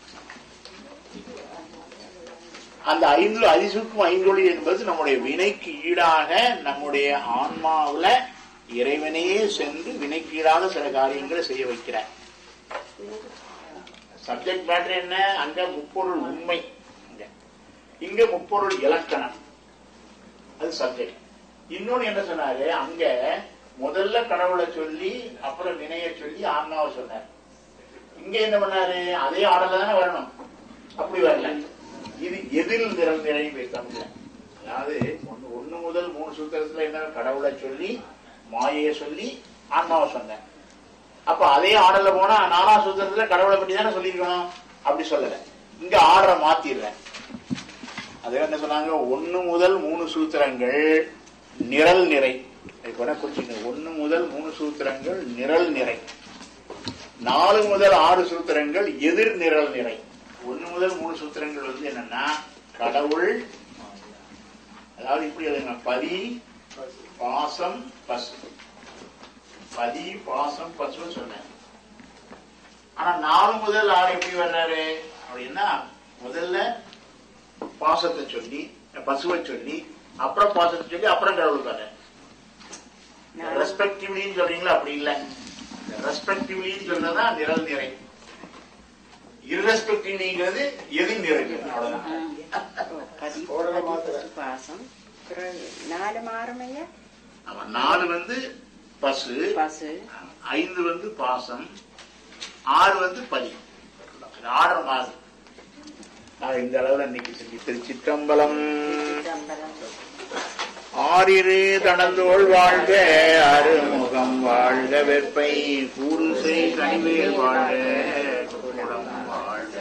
அந்த ஐந்து அதிசூக்கும் ஐந்தொழில் என்பது நம்முடைய வினைக்கு ஈடாக நம்முடைய ஆன்மாவுல இறைவனே சென்று வினைக்கு ஈடாக சில காரியங்களை செய்ய வைக்கிறார் சப்ஜெக்ட் மேட்டர் என்ன அங்க முப்பொருள் உண்மை இங்க. இங்க முப்பொருள் இலக்கணம் அது சப்ஜெக்ட் இன்னொன்னு என்ன சொன்னாரு அங்க முதல்ல கடவுளை சொல்லி அப்புறம் வினைய சொல்லி ஆன்மாவை சொன்னார் இங்க என்ன பண்ணாரு அதே ஆர்டர்ல தானே வரணும் அப்படி வரல இது எதில் நிறம் நிறைவு வைத்தோம்ல அதாவது ஒண்ணு ஒண்ணு முதல் மூணு சூத்திரத்துல என்ன கடவுளை சொல்லி மாயையை சொல்லி ஆன்மாவை சொன்னேன் அப்ப அதே ஆர்டர்ல போனா நாலாம் சூத்திரத்துல கடவுளை பத்தி தானே சொல்லிருக்கணும் அப்படி சொல்லல இங்க ஆர்டரை மாத்திடுறேன் அது என்ன சொன்னாங்க ஒண்ணு முதல் மூணு சூத்திரங்கள் நிரல் நிறை இப்ப என்ன குறிச்சுங்க ஒண்ணு முதல் மூணு சூத்திரங்கள் நிரல் நிறை நாலு முதல் ஆறு சூத்திரங்கள் எதிர் நிரல் நிறை ஒண்ணு முதல் மூணு சூத்திரங்கள் வந்து என்னன்னா கடவுள் அதாவது இப்படி எழுதுங்க பதி பாசம் பசு பதி பாசம் பசுன்னு சொன்னேன் ஆனா நாலு முதல் ஆறு எப்படி வர்றாரு அப்படின்னா முதல்ல பாசத்தை சொல்லி பசுவை சொல்லி அப்புறம் பாசத்தை சொல்லி அப்புறம் கடவுளுக்கு வர்றேன் ரெஸ்பெக்டிவ்லின்னு சொல்றீங்களா அப்படி இல்ல ரெஸ்பெக்டிவ்லின்னு சொல்றதா நிரல் நிறை irrespectivelyங்கிறது எது நிறைவு அவ்வளவுதான் பதி ஓடல மாத்திரை. பாசம் பிறகு நாலு மாறுமையா ஆமா நாலு வந்து பசு பசு ஐந்து வந்து பாசம் ஆறு வந்து பதி ஆர்டர் மாறு நான் இந்த அளவுல இன்னைக்கு செஞ்சு திருச்சிற்றம்பலம் சிதம்பரம் ஆறிரு தடந்தோள் வாழ்க அருமுகம் வாழ்க வெப்பை கூறுசை கனிவேல் வாழ்க குலம் வாழ்க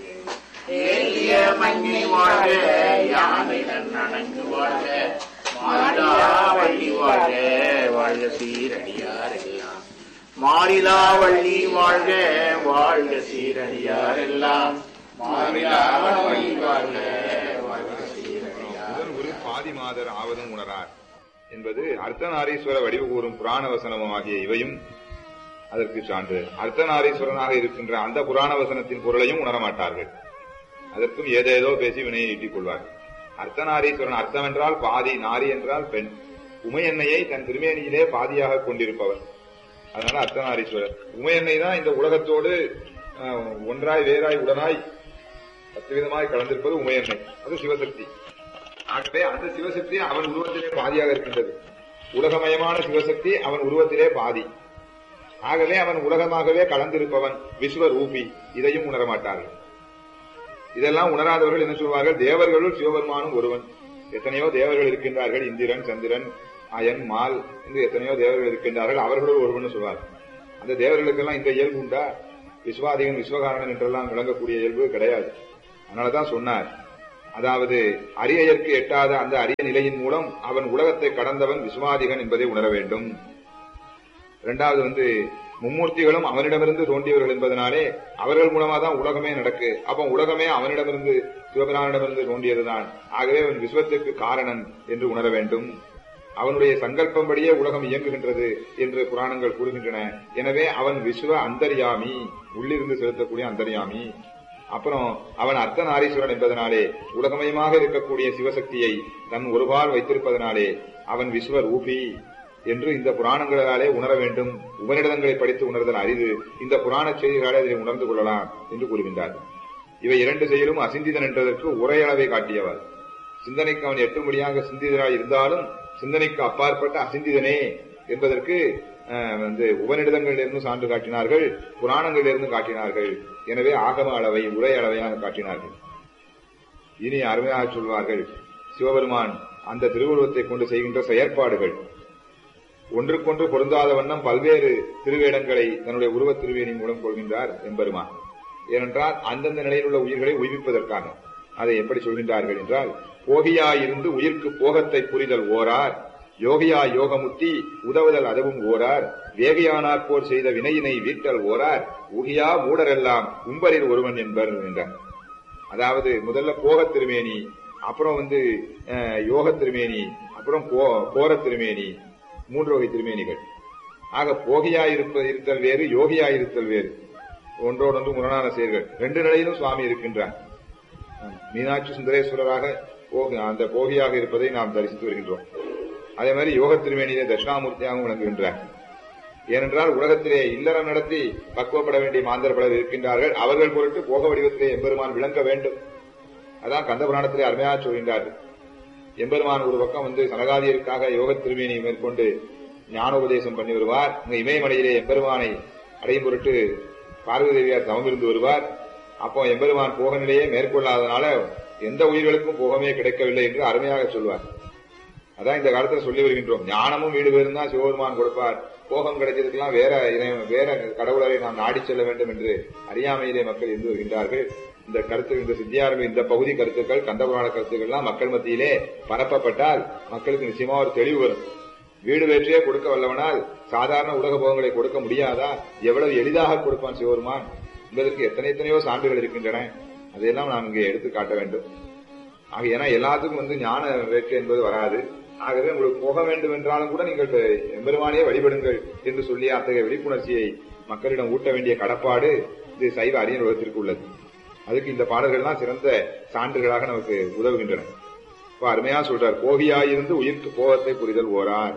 ஏலிய மங்கை வாழ்க யானை நனங்கு வாழ்க மாறிலா வள்ளி வாழ்க வாழ்க சீரடியார் எல்லாம் மாறிலா வள்ளி வாழ்க வாழ்க சீரடியார் எல்லாம் மாறிலா வள்ளி வாழ்க வாழ்க சீரடியார் முதல் ஒரு பாதி மாதர் ஆவதும் உணரார் என்பது அர்த்தநாரீஸ்வர வடிவு கூறும் புராண வசனமும் ஆகிய இவையும் அதற்கு சான்று அர்த்தநாரீஸ்வரனாக இருக்கின்ற அந்த புராண வசனத்தின் பொருளையும் உணரமாட்டார்கள் அதற்கும் ஏதேதோ பேசி வினையை ஈட்டிக் கொள்வார்கள் அர்த்தநாரீஸ்வரன் அர்த்தம் என்றால் பாதி நாரி என்றால் பெண் உமையன்னையை தன் திருமேனியிலே பாதியாக கொண்டிருப்பவர் அதனால அர்த்தநாரீஸ்வரர் உமையன்னை தான் இந்த உலகத்தோடு அஹ், ஒன்றாய் வேறாய் உடனாய் பத்து விதமாய் கலந்திருப்பது உமையன்னை அது சிவசக்தி ஆகவே அந்த சிவசக்தி அவன் உருவத்திலே பாதியாக இருக்கின்றது உலகமயமான சிவசக்தி அவன் உருவத்திலே பாதி ஆகவே அவன் உலகமாகவே கலந்திருப்பவன் விஸ்வரூபி இதையும் உணரமாட்டார்கள் இதெல்லாம் உணராதவர்கள் என்ன சொல்வார்கள் தேவர்களுள் சிவபெருமானும் ஒருவன் எத்தனையோ தேவர்கள் இருக்கின்றார்கள் இந்திரன் சந்திரன் அயன் மால் என்று எத்தனையோ தேவர்கள் இருக்கின்றார்கள் அவர்களுள் ஒருவன் சொல்வார் அந்த தேவர்களுக்கெல்லாம் இந்த இயல்பு உண்டா விஸ்வாதிகன் விஸ்வகாரணன் என்றெல்லாம் விளங்கக்கூடிய இயல்பு கிடையாது அதனாலதான் சொன்னார் அதாவது அரியற்கு எட்டாத அந்த அரிய நிலையின் மூலம் அவன் உலகத்தை கடந்தவன் விஸ்வாதிகன் என்பதை உணர வேண்டும் இரண்டாவது வந்து மும்மூர்த்திகளும் அவனிடமிருந்து தோன்றியவர்கள் என்பதனாலே அவர்கள் மூலமா தான் உலகமே நடக்கு அப்ப உலகமே அவனிடமிருந்து சிவபிரானிடமிருந்து தோன்றியதுதான் ஆகவே அவன் விஸ்வத்திற்கு காரணன் என்று உணர வேண்டும் அவனுடைய சங்கல்பம்படியே உலகம் இயங்குகின்றது என்று புராணங்கள் கூறுகின்றன எனவே அவன் விஸ்வ அந்தர்யாமி உள்ளிருந்து செலுத்தக்கூடிய அந்தர்யாமி அப்புறம் அவன் அர்த்தநாரீஸ்வரன் என்பதனாலே உலகமயமாக இருக்கக்கூடிய சிவசக்தியை தன் ஒருபால் வைத்திருப்பதனாலே அவன் விஸ்வ ரூபி என்று இந்த புராணங்களாலே உணர வேண்டும் உபநிடதங்களை படித்து உணர்தல் அரிது இந்த புராண செய்திகளாலே இதை உணர்ந்து கொள்ளலாம் என்று கூறுகின்றார் இவை இரண்டு செயலும் அசிந்திதன் என்றதற்கு உரையளவை காட்டியவர் சிந்தனைக்கு அவன் எட்டும்படியாக சிந்திதனாய் இருந்தாலும் சிந்தனைக்கு அப்பாற்பட்ட அசிந்திதனே என்பதற்கு அஹ், வந்து உபநிடதங்களிலிருந்து சான்று காட்டினார்கள் புராணங்களிலிருந்து காட்டினார்கள் எனவே ஆகம அளவை உரை அளவையாக காட்டினார்கள் இனி அருமையாக சொல்வார்கள் சிவபெருமான் அந்த திருவுருவத்தை கொண்டு செய்கின்ற செயற்பாடுகள் ஒன்றுக்கொன்று பொருந்தாத வண்ணம் பல்வேறு திருவேடங்களை தன்னுடைய உருவத் திருவேணியின் மூலம் கொள்கின்றார் எம்பெருமான் ஏனென்றால் அந்தந்த நிலையில் உள்ள உயிர்களை உய்விப்பதற்காக அதை எப்படி சொல்கின்றார்கள் என்றால் போகியாயிருந்து உயிர்க்கு போகத்தை புரிதல் ஓரார் யோகியா யோகமுத்தி உதவுதல் அதுவும் ஓரார் வேகையானார் போர் செய்த வினையினை வீட்டல் ஓரார் ஊகியா மூடரெல்லாம் உம்பரில் ஒருவன் என்பர் என்றார் அதாவது முதல்ல போக திருமேனி அப்புறம் வந்து அஹ், யோக திருமேனி அப்புறம் கோ- கோர திருமேனி மூன்று வகை திருமேனிகள் ஆக போகியா இருப்ப இருத்தல் வேறு யோகியா இருத்தல் வேறு ஒன்றோடொன்று முரணான செயல்கள் ரெண்டு நிலையிலும் சுவாமி இருக்கின்றார் மீனாட்சி சுந்தரேஸ்வரராக போக- அந்த போகியாக இருப்பதை நாம் தரிசித்து வருகின்றோம் அதே மாதிரி யோக திருமேனியிலே தட்சிணாமூர்த்தியாகவும் விளங்குகின்றார் ஏனென்றால் உலகத்திலே இல்லறம் நடத்தி பக்குவப்பட வேண்டிய மாந்தர் பலர் இருக்கின்றார்கள் அவர்கள் பொருட்டு போக வடிவத்திலே எம்பெருமான் விளங்க வேண்டும் அதான் கந்த புராணத்திலே அருமையாக சொல்கின்றார்கள் எம்பெருமான் ஒரு பக்கம் வந்து சனகாதியருக்காக யோக திருமேனியை மேற்கொண்டு ஞானோபதேசம் பண்ணி வருவார் இங்க இமயமலையிலே எம்பெருமானை அடையும் பொருட்டு பார்வதி தேவியார் தவமிருந்து வருவார் அப்போ எம்பெருமான் போக நிலையே மேற்கொள்ளாதனால எந்த உயிர்களுக்கும் போகமே கிடைக்கவில்லை என்று அருமையாக சொல்வார் அதான் இந்த காலத்துல சொல்லி வருகின்றோம் ஞானமும் வீடு பேரும் தான் சிவபெருமான் கொடுப்பார் போகம் கிடைச்சதுக்கெல்லாம் வேற இறை- வேற கடவுளரை நாம் நாடி செல்ல வேண்டும் என்று அறியாமையிலே மக்கள் இருந்து வருகின்றார்கள் இந்த கருத்து இந்த சித்தியாரம்பி இந்த பகுதி கருத்துக்கள் கந்தபுராண கருத்துக்கள்லாம் மக்கள் மத்தியிலே பரப்பப்பட்டால் மக்களுக்கு நிச்சயமா ஒரு தெளிவு வரும் வீடு வேற்றியே கொடுக்க வல்லவனால் சாதாரண உலக போகங்களை கொடுக்க முடியாதா எவ்வளவு எளிதாக கொடுப்பான் சிவபெருமான் என்பதற்கு எத்தனை எத்தனையோ சான்றுகள் இருக்கின்றன அதையெல்லாம் நாம் இங்கே எடுத்து காட்ட வேண்டும் ஆக ஏன்னா எல்லாத்துக்கும் வந்து ஞான வேட்கை என்பது வராது ஆகவே உங்களுக்கு போக வேண்டும் என்றாலும் கூட நீங்கள் எம்பெருமானே வழிபடுங்கள் என்று சொல்லி அத்தகைய விழிப்புணர்ச்சியை மக்களிடம் ஊட்ட வேண்டிய கடப்பாடு இது சைவ அறிஞர் உலகத்திற்கு உள்ளது அதுக்கு இந்த பாடல்கள்லாம் சிறந்த சான்றுகளாக நமக்கு உதவுகின்றன இப்ப அருமையா சொல்றார் போகியாயிருந்து உயிர்க்கு போகத்தை புரிதல் ஓரார்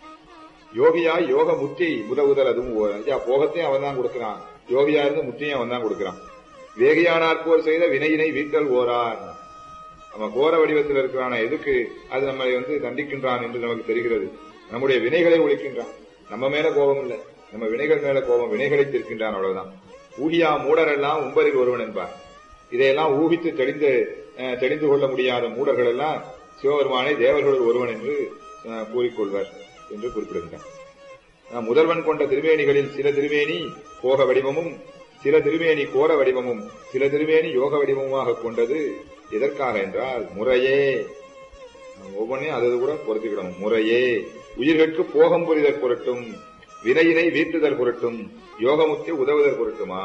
யோகியாய் யோக முத்தி உதவுதல் அதுவும் ஓரார் ஐயா போகத்தையும் அவன் தான் கொடுக்கிறான் யோகியா இருந்து முத்தியும் அவன் தான் கொடுக்கிறான் வேகியானார் போர் செய்த வினையினை வீட்டல் ஓரார் அவன் கோர வடிவத்தில் இருக்கிறான எதுக்கு அது நம்மை வந்து தண்டிக்கின்றான் என்று நமக்கு தெரிகிறது நம்முடைய வினைகளை ஒழிக்கின்றான் நம்ம மேல கோபம் இல்லை நம்ம வினைகள் மேல கோபம் வினைகளை தீர்க்கின்றான் அவ்வளவுதான் ஊகியா மூடரெல்லாம் உம்பரில் ஒருவன் என்பார் இதையெல்லாம் ஊகித்து தெளிந்து அஹ், தெரிந்து கொள்ள முடியாத மூடர்கள் எல்லாம் சிவபெருமானை தேவர்களுள் ஒருவன் என்று அஹ், கூறிக்கொள்வர் என்று குறிப்பிடுகின்றார் அஹ், முதல்வன் கொண்ட திருமேனிகளில் சில திருமேனி போக வடிவமும் சில திருமேனி கோர வடிவமும் சில திருமேனி யோக வடிவமுமாக கொண்டது எதற்காக என்றால் முறையே ஒவ்வொன்றையும் அது கூட பொருத்திக்கிடணும் முறையே உயிர்களுக்கு போகம் புரிதல் பொருட்டும் வினையினை வீட்டுதல் பொருட்டும் யோகமுத்தி உதவுதல் பொருட்டுமா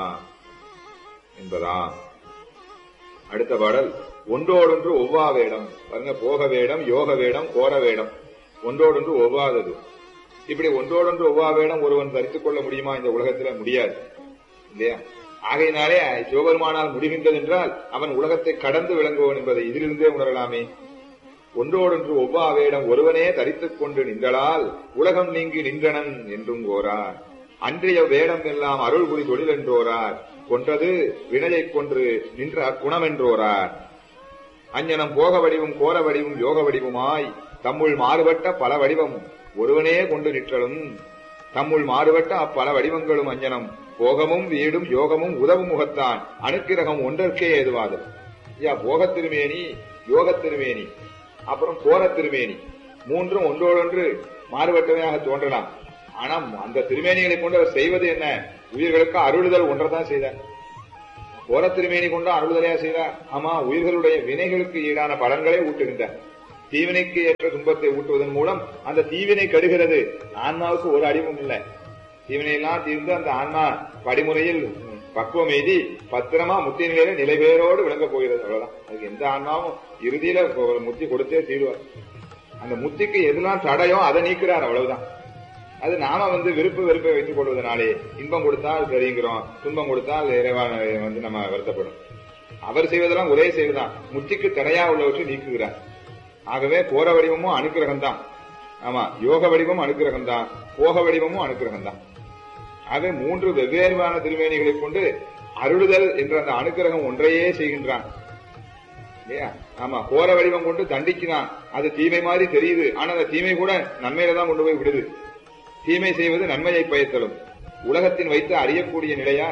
என்பதா அடுத்த பாடல் ஒன்றோடொன்று ஒவ்வா வேடம் பாருங்க போக வேடம் யோக வேடம் கோர வேடம் ஒன்றோடொன்று ஒவ்வாதது இப்படி ஒன்றோடொன்று ஒவ்வா வேடம் ஒருவன் தரித்துக் கொள்ள முடியுமா இந்த உலகத்துல முடியாது இல்லையா ஆகையினாலே சிவபெருமானால் முடிகின்றது என்றால் அவன் உலகத்தை கடந்து விளங்குவன் என்பதை இதிலிருந்தே உணரலாமே ஒன்றோடொன்று ஒவ்வா வேடம் ஒருவனே தரித்துக் கொண்டு நின்றலால் உலகம் நீங்கி நின்றனன் என்றும் கோரார் அன்றைய வேடம் எல்லாம் அருள் புரி தொழில் என்றோரார் கொன்றது வினையைக் கொன்று நின்ற குணம் என்றோரார் அஞ்ஞனம் போக வடிவும் கோர வடிவும் யோக வடிவுமாய் தம்முள் மாறுபட்ட பல வடிவம் ஒருவனே கொண்டு நிற்றலும் தம்முள் மாறுபட்ட அப்பல வடிவங்களும் அஞ்சனம் போகமும் வீடும் யோகமும் உதவும் முகத்தான் அணுக்கிரகம் ஒன்றற்கே ஏதுவாது ஐயா போகத் திருமேனி யோகத் திருமேனி அப்புறம் கோர திருமேனி மூன்றும் ஒன்றோடொன்று மாறுபட்டவையாக தோன்றலாம் ஆனா அந்த திருமேனிகளை கொண்டு அவர் செய்வது என்ன உயிர்களுக்கு அருளுதல் ஒன்றைதான் செய்தார் கோர திருமேனி கொண்டு அருள்தலையா செய்தார் ஆமா உயிர்களுடைய வினைகளுக்கு ஈடான பலன்களை ஊட்டுகின்றார் தீவினைக்கு ஏற்ற துன்பத்தை ஊட்டுவதன் மூலம் அந்த தீவினை கடுகிறது ஆன்மாவுக்கு ஒரு அடிவும் இல்லை தீவினையெல்லாம் தீர்ந்து அந்த ஆன்மா படிமுறையில் பக்குவம் எய்தி பத்திரமா முத்தி நிலையில நிலைபேரோடு விளங்க போகிறது அவ்வளவுதான் அதுக்கு எந்த ஆன்மாவும் இறுதியில ஒரு முத்தி கொடுத்தே தீருவார் அந்த முத்திக்கு எதெல்லாம் தடையோ அதை நீக்கிறார் அவ்வளவுதான் அது நாம வந்து விருப்பு வெறுப்பை வைத்துக் கொள்வதனாலே இன்பம் கொடுத்தால் சரிங்கிறோம் துன்பம் கொடுத்தால் இறைவன் வந்து நம்ம வருத்தப்படும் அவர் செய்வதெல்லாம் ஒரே செய்வதுதான் முத்திக்கு தடையா உள்ளவற்றை நீக்குகிறார் ஆகவே போற வடிவமும் அனுக்கிரகம் தான் ஆமா யோக வடிவமும் அனுக்கிரகம் தான் போக வடிவமும் அனுக்கிரகம் தான் ஆக மூன்று வெவ்வேறுவான திருமேனிகளை கொண்டு அருளுதல் என்ற அந்த அனுக்கிரகம் ஒன்றையே செய்கின்றான் இல்லையா ஆமா போற வடிவம் கொண்டு தண்டிக்கிறான் அது தீமை மாதிரி தெரியுது ஆனா அந்த தீமை கூட நன்மையில தான் கொண்டு போய் விடுது தீமை செய்வது நன்மையை பயத்தலும் உலகத்தின் வைத்து அறியக்கூடிய நிலையா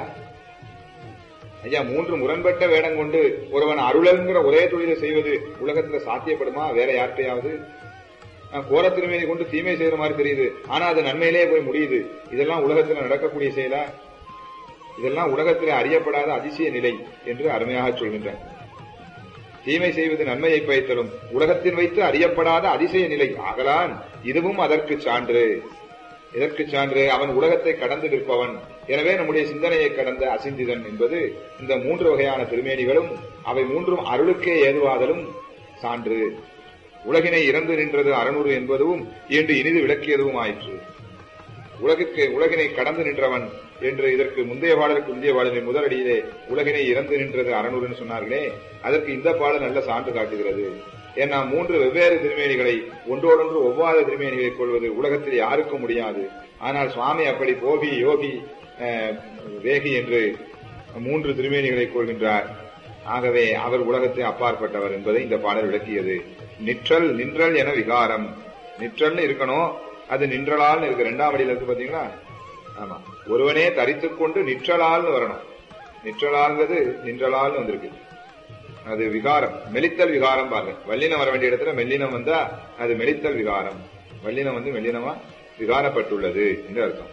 ஐயா மூன்று முரண்பட்ட வேடம் கொண்டு ஒருவன் அருளல்ங்கிற ஒரே தொழிலை செய்வது உலகத்துல சாத்தியப்படுமா வேற யார்கிட்டயாவது அஹ், கோர திருமேனி கொண்டு தீமை செய்யற மாதிரி தெரியுது ஆனா அது நன்மையிலேயே போய் முடியுது இதெல்லாம் உலகத்துல நடக்கக்கூடிய செயலா இதெல்லாம் உலகத்திலே அறியப்படாத அதிசய நிலை என்று அருமையாக சொல்கின்றார் தீமை செய்வது நன்மையை பயத்தலும் உலகத்தில் வைத்து அறியப்படாத அதிசய நிலை ஆகலான் இதுவும் அதற்கு சான்று இதற்கு சான்று அவன் உலகத்தை கடந்து நிற்பவன் எனவே நம்முடைய சிந்தனையை கடந்த அசிந்திதன் என்பது இந்த மூன்று வகையான திருமேனிகளும் அவை மூன்றும் அருளுக்கே ஏதுவாதலும் சான்று உலகினை இறந்து நின்றது அறநூறு என்பதும் என்று இனிது விளக்கியதும் ஆயிற்று உலகிற்கு உலகினை கடந்து நின்றவன் என்று இதற்கு முந்தைய பாடலுக்கு முந்தைய பாடலின் முதலடியிலே உலகினை இறந்து நின்றது அறநூறுன்னு சொன்னார்களே அதற்கு இந்த பாடல் நல்ல சான்று காட்டுகிறது ஏன்னா மூன்று வெவ்வேறு திருமேனிகளை ஒன்றோடொன்று ஒவ்வாத திருமேனிகளை கொள்வது உலகத்தில் யாருக்கும் முடியாது ஆனால் சுவாமி அப்படி போகி யோகி அஹ், வேகி என்று மூன்று திருமேனிகளை கொள்கின்றார் ஆகவே அவர் உலகத்தை அப்பாற்பட்டவர் என்பதை இந்த பாடல் விளக்கியது நிற்றல் நின்றல் என விகாரம் நிற்றல்னு இருக்கணும் அது நின்றலால்னு இருக்கு ரெண்டாம் அடியில இருக்கு பாத்தீங்களா ஆமா ஒருவனே தரித்துக் கொண்டு நிற்றலால்னு வரணும் நிற்றலால்ங்கிறது நின்றலால்னு வந்திருக்கு அது விகாரம் மெலித்தல் விகாரம் பாருங்க வல்லினம் வர வேண்டிய இடத்துல மெல்லினம் வந்தா அது மெலித்தல் விகாரம் வல்லினம் வந்து மெல்லினமா விகாரப்பட்டுள்ளது என்று அர்த்தம்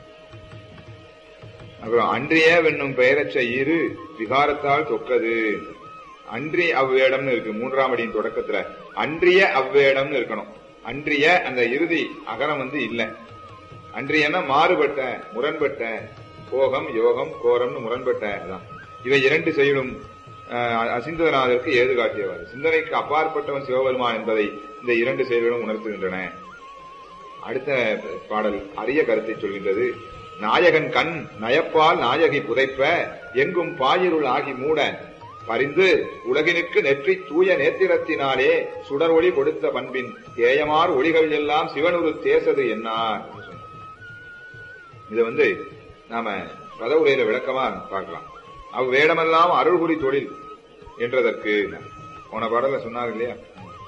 அப்புறம் அன்றிய வென்னும் பெயரச்ச இரு விகாரத்தால் தொக்கது அன்றி அவ்வேடம்னு இருக்கு மூன்றாம் அடியின் தொடக்கத்துல அன்றிய அவ்வேடம்னு இருக்கணும் அன்றிய அந்த இறுதி அகரம் வந்து இல்ல அன்றியன மாறுபட்ட முரண்பட்ட போகம் யோகம் கோரம்னு முரண்பட்ட அதான் இவை இரண்டு செயலும் அஹ், அசிந்தநாதருக்கு ஏது காட்டியவர் சிந்தனைக்கு அப்பாற்பட்டவன் சிவபெருமான் என்பதை இந்த இரண்டு செயல்களும் உணர்த்துகின்றன அடுத்த பாடல் அரிய கருத்தை சொல்கின்றது நாயகன் கண் நயப்பால் நாயகி புதைப்ப எங்கும் பாயிருள் ஆகி மூட பரிந்து உலகினுக்கு நெற்றி தூய நேத்திரத்தினாலே சுடர் ஒளி கொடுத்த பண்பின் ஏயமார் ஒளிகள் எல்லாம் சிவனுரு தேசது என்னார் இதை வந்து நாம பதவுரையில விளக்கமா பார்க்கலாம் அவ்வேடமெல்லாம் அருள்குறி தொழில் என்றதற்கு போன பாடல சொன்னாங்க இல்லையா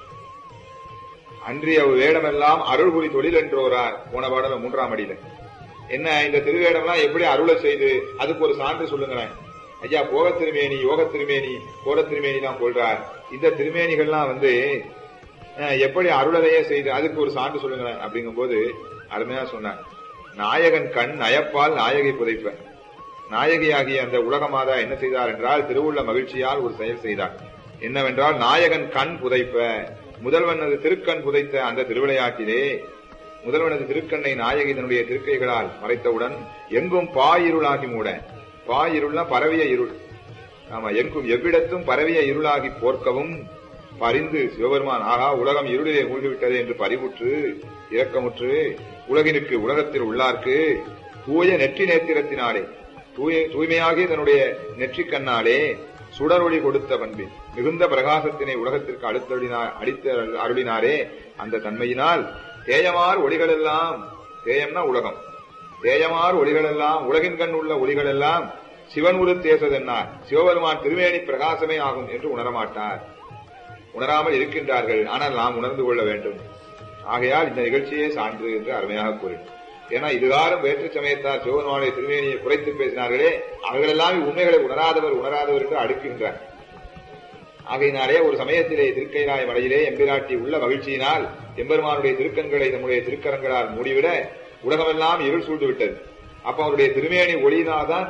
அன்றிய வேடமெல்லாம் அருள்குறி தொழில் என்றோரார் போன பாடல மூன்றாம் அடியில என்ன இந்த திருவேடம்லாம் எப்படி அருளை செய்து அதுக்கு ஒரு சான்று சொல்லுங்களேன் ஐயா போக திருமேனி யோக திருமேனி கோல திருமேனி தான் கொள்றார் இந்த திருமேனிகள்லாம் வந்து அஹ், எப்படி அருளதையே செய்து அதுக்கு ஒரு சான்று சொல்லுங்களேன் அப்படிங்கும்போது அருமையா சொன்னார் நாயகன் கண் நயப்பால் நாயகி புதைப்ப நாயகியாகிய அந்த உலகமாதா என்ன செய்தார் என்றால் திருவுள்ள மகிழ்ச்சியால் ஒரு செயல் செய்தார் என்னவென்றால் நாயகன் கண் புதைப்ப முதல்வனது திருக்கண் புதைத்த அந்த திருவிளையாட்டிலே முதல்வனது திருக்கண்ணை நாயகி தன்னுடைய திருக்கைகளால் மறைத்தவுடன் எங்கும் பாயிருளாகி மூட பாயிருள்னா பரவிய இருள் ஆமா எங்கும் எவ்விடத்தும் பரவிய இருளாகி போர்க்கவும் பரிந்து சிவபெருமான் ஆகா உலகம் இருளிலே மூழ்கிவிட்டது என்று பறிவுற்று இரக்கமுற்று உலகினுக்கு உலகத்தில் உள்ளார்க்கு தூய நெற்றி நேத்திரத்தினாலே தூய தூய்மையாகிய தன்னுடைய நெற்றிக் கண்ணாலே சுடரொளி கொடுத்த பண்பின் மிகுந்த பிரகாசத்தினை உலகத்திற்கு அடுத்தருளினார் அடித்த அருளினாரே அந்த தன்மையினால் தேயமார் ஒளிகளெல்லாம் தேயம்னா உலகம் தேயமார் ஒளிகளெல்லாம் உலகின் கண் உள்ள ஒளிகளெல்லாம் சிவன் உரு தேசதென்னார் சிவபெருமான் திருமேனி பிரகாசமே ஆகும் என்று உணரமாட்டார் உணராமல் இருக்கின்றார்கள் ஆனால் நாம் உணர்ந்து கொள்ள வேண்டும் ஆகையால் இந்த நிகழ்ச்சியே சான்று என்று அருமையாக கூறினார் ஏன்னா இதுகாரும் வேற்று சமயத்தார் சிவபெருமானுடைய திருமேனியை குறைத்து பேசினார்களே அவர்களெல்லாம் உண்மைகளை உணராதவர் உணராதவர் என்று அடுக்குகின்றார் ஆகையினாலே ஒரு சமயத்திலே திருக்கைலாய மலையிலே எம்பிராட்டி உள்ள மகிழ்ச்சியினால் எம்பெருமானுடைய திருக்கண்களை நம்முடைய திருக்கரங்களால் மூடிவிட உலகமெல்லாம் இருள் சூழ்ந்து விட்டது அப்ப அவருடைய திருமேனி ஒளியினால்தான்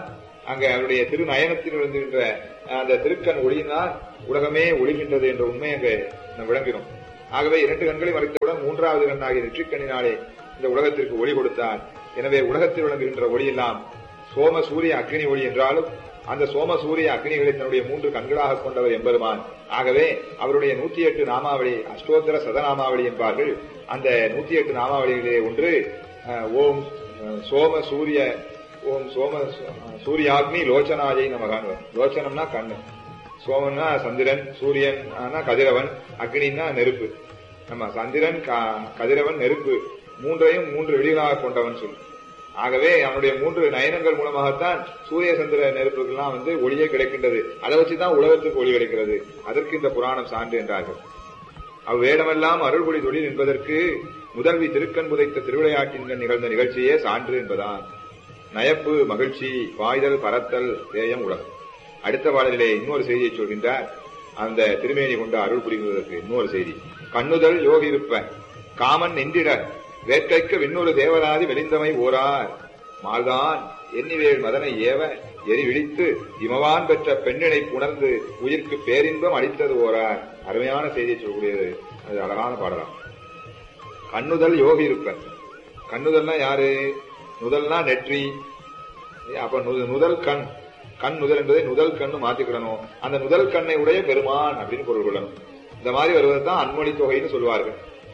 அங்க அவருடைய திருநயனத்தில் விழுந்துகின்ற அந்த திருக்கண் ஒளியினால் உலகமே ஒளிகின்றது என்ற உண்மை அங்க நாம் விளங்கினோம் ஆகவே இரண்டு கண்களை மறைத்தவுடன் மூன்றாவது கண்ணாகிய நெற்றிக்கண்ணினாலே இந்த உலகத்திற்கு ஒளி கொடுத்தார் எனவே உலகத்தில் விளங்குகின்ற ஒளி எல்லாம் சோம சூரிய அக்னி ஒளி என்றாலும் அந்த சோம சூரிய அக்னிகளை தன்னுடைய மூன்று கண்களாக கொண்டவர் எம்பெருமான் ஆகவே அவருடைய நூத்தி எட்டு நாமாவளி அஷ்டோத்தர சதநாமாவளி என்பார்கள் அந்த நூத்தி எட்டு நாமாவளிகளிலே ஒன்று அஹ், ஓம் அஹ், சோம சூரிய ஓம் சோம அஹ், சூர்யாக்னி லோச்சனாயை நமகான் லோச்சனம்னா கண்ணு சோமன்னா சந்திரன் சூரியன் ஆனா கதிரவன் அக்னின்னா நெருப்பு நம்ம சந்திரன் க- கதிரவன் நெருப்பு மூன்றையும் மூன்று வெளிகளாக கொண்டவன் சொல்லு ஆகவே அவனுடைய மூன்று நயனங்கள் மூலமாகத்தான் சூரிய சந்திர நெருப்புக்கெல்லாம் வந்து ஒளியே கிடைக்கின்றது அதை வச்சுதான் உலகத்துக்கு ஒளி கிடைக்கிறது அதற்கு இந்த புராணம் சான்று என்றார்கள் அவ்வேடமெல்லாம் அருள்பொழி தொழில் என்பதற்கு முதல்வி திருக்கண் புதைத்த திருவிளையாட்டின்கள் நிகழ்ந்த நிகழ்ச்சியே சான்று என்பதான் நயப்பு மகிழ்ச்சி பாய்தல் பறத்தல் தேயம் உலகம் அடுத்த பாடலிலே இன்னொரு செய்தியை சொல்கின்றார் அந்த திருமேனி கொண்ட அருள் புரிவதற்கு இன்னொரு செய்தி கண்ணுதல் யோகி இருப்ப காமன் நின்றிட வேட்கைக்கு விண்ணொரு தேவராதி வெளிந்தமை ஓரார் மால்தான் எண்ணிவேல் மதனை ஏவ எரி விழித்து இமவான் பெற்ற பெண்ணினை புணர்ந்து உயிர்க்கு பேரின்பம் அளித்தது ஓரார் அருமையான செய்தியை சொல்லக்கூடியது அது அழகான பாடலாம் கண்ணுதல் யோகி இருப்பன் கண்ணுதல்னா யாரு நுதல்னா நெற்றி அப்ப நு- நுதல் கண் கண் நுதல் என்பதை நுதல் கண்ணு மாத்திக்கிடணும் அந்த நுதல் கண்ணை உடைய பெருமான் அப்படின்னு பொருள் கொள்ளணும் இந்த மாதிரி வருவது தான் அன்மொழி தொகைன்னு சொல்லுவார்கள்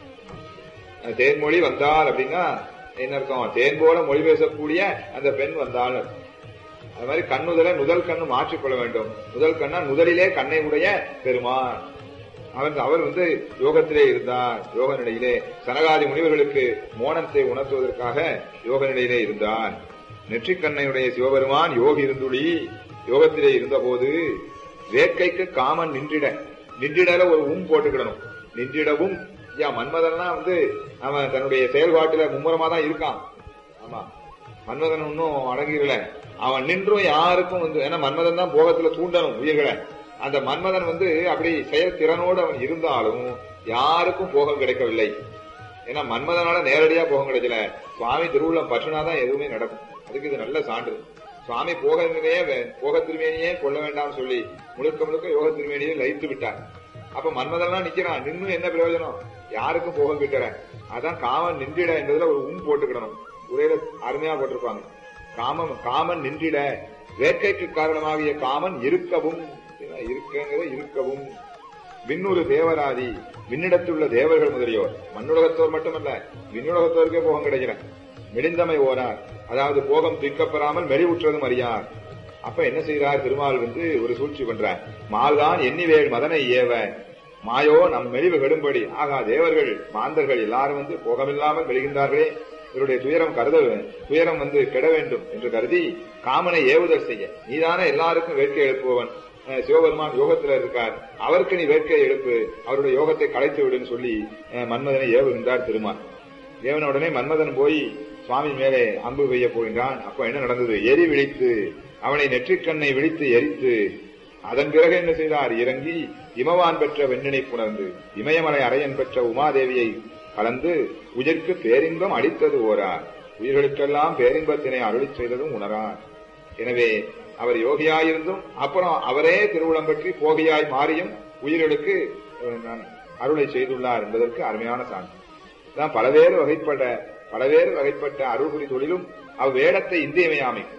அஹ் தேன்மொழி வந்தாள் அப்படின்னா என்ன அர்த்தம் தேன் போல மொழி பேசக்கூடிய அந்த பெண் வந்தாள் அர்த்தம். அது மாதிரி கண்ணுதலை நுதல் கண்ணு மாற்றிக்கொள்ள வேண்டும் முதல் கண்ணா நுதலிலே கண்ணை உடைய பெருமான் அவர் அவர் வந்து யோகத்திலே இருந்தார் யோக நிலையிலே சனகாதி முனிவர்களுக்கு மோனத்தை உணர்த்துவதற்காக யோக நிலையிலே இருந்தார் நெற்றிக்கண்ணையுடைய சிவபெருமான் யோகி இருந்துளி யோகத்திலே இருந்தபோது வேட்கைக்கு காமன் நின்றிட நின்றிடல ஒரு உம் போட்டுக்கிடணும் நின்றிடவும் யா மன்மதன்னா வந்து அவன் தன்னுடைய செயல்பாட்டுல மும்முரமா தான் இருக்கான் ஆமா மன்மதன் இன்னும் அடங்கிடல அவன் நின்றும் யாருக்கும் வந்து ஏன்னா மன்மதன் தான் போகத்துல தூண்டணும் உயிர்களை அந்த மன்மதன் வந்து அப்படி செயல்திறனோடு அவன் இருந்தாலும் யாருக்கும் போகம் கிடைக்கவில்லை ஏன்னா மன்மதனால நேரடியா போகம் கிடைக்கல சுவாமி திருவுள்ளம் பற்றுனாதான் எதுவுமே நடக்கும் அதுக்கு இது நல்ல சான்று சுவாமி போக திருமேனியே போக திருமேனியே கொள்ள வேண்டாம்னு சொல்லி முழுக்க முழுக்க யோக திருமேனியை லயித்து விட்டார் அப்ப மன்மதன்லாம் நிக்கிறான் நின்னும் என்ன பிரயோஜனம் யாருக்கும் போகம் கிட்டல அதான் காமன் நின்றிட என்பதுல ஒரு உம் போட்டுக்கிடணும் உரையில அருமையா போட்டிருப்பாங்க காமம் காமன் நின்றிட வேட்கைக்கு காரணமாகிய காமன் இருக்கவும் இருக்கங்கிறத இருக்கவும் விண்ணொரு தேவராதி விண்ணிடத்துள்ள தேவர்கள் முதலியோர் மண்ணுலகத்தோர் மட்டுமல்ல விண்ணுலகத்தோருக்கே போகம் கிடைக்கல மெலிந்தமை ஓரார் அதாவது போகம் துய்க்கப்பெறாமல் மெலிவுற்றதும் அறியார் அப்ப என்ன செய்கிறார் திருமால் வந்து ஒரு சூழ்ச்சி பண்றார் மால்தான் எண்ணிவேல் மதனை ஏவ மாயோ நம் மெலிவு கெடும்படி ஆகா தேவர்கள் மாந்தர்கள் எல்லாரும் வந்து போகமில்லாமல் மெலிகின்றார்களே இவருடைய துயரம் கருத துயரம் வந்து கெட வேண்டும் என்று கருதி காமனை ஏவுதல் செய்ய நீதானே எல்லாருக்கும் வேட்கை எழுப்புவன் அஹ் சிவபெருமான் யோகத்துல இருக்கார் அவருக்கு நீ வேட்கை எழுப்பு அவருடைய யோகத்தை கலைத்து விடுன்னு சொல்லி அஹ் மன்மதனை ஏவுகின்றார் திருமான் ஏவன உடனே மன்மதன் போய் சுவாமி மேலே அம்பு பெய்ய போகின்றான் அப்ப என்ன நடந்தது எரி விழித்து அவனை நெற்றிக்கண்ணை விழித்து எரித்து அதன் பிறகு என்ன செய்தார் இறங்கி இமவான் பெற்ற வெண்ணினை புணர்ந்து இமயமலை அரையன் பெற்ற உமாதேவியை கலந்து உயிர்க்கு பேரின்பம் அளித்தது ஓரார் உயிர்களுக்கெல்லாம் பேரின்பத்தினை அருளிச் செய்ததும் உணரார் எனவே அவர் யோகியாயிருந்தும் அப்புறம் அவரே திருவுளம் பற்றி போகியாய் மாறியும் உயிர்களுக்கு அஹ், நான் அருளை செய்துள்ளார் என்பதற்கு அருமையான சான்று தான் பலவேறு வகைப்பட்ட பலவேறு வகைப்பட்ட அருள்புரி தொழிலும் அவ்வேடத்தை இன்றியமையாமைக்கும்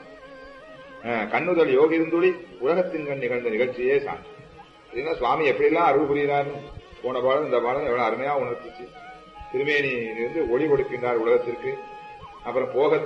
அஹ், கண்ணுதல் யோகி இருந்துளி உலகத்தின் கண் நிகழ்ந்த நிகழ்ச்சியே சான்று இதுனா சுவாமி எப்படியெல்லாம் அருள் புரிகிறார்னு போன பாடம் இந்த பாடம் எவ்வளவு அருமையா உணர்த்துச்சு திருமேனியிலிருந்து ஒளி கொடுக்கின்றார் உலகத்திற்கு அப்புறம் போக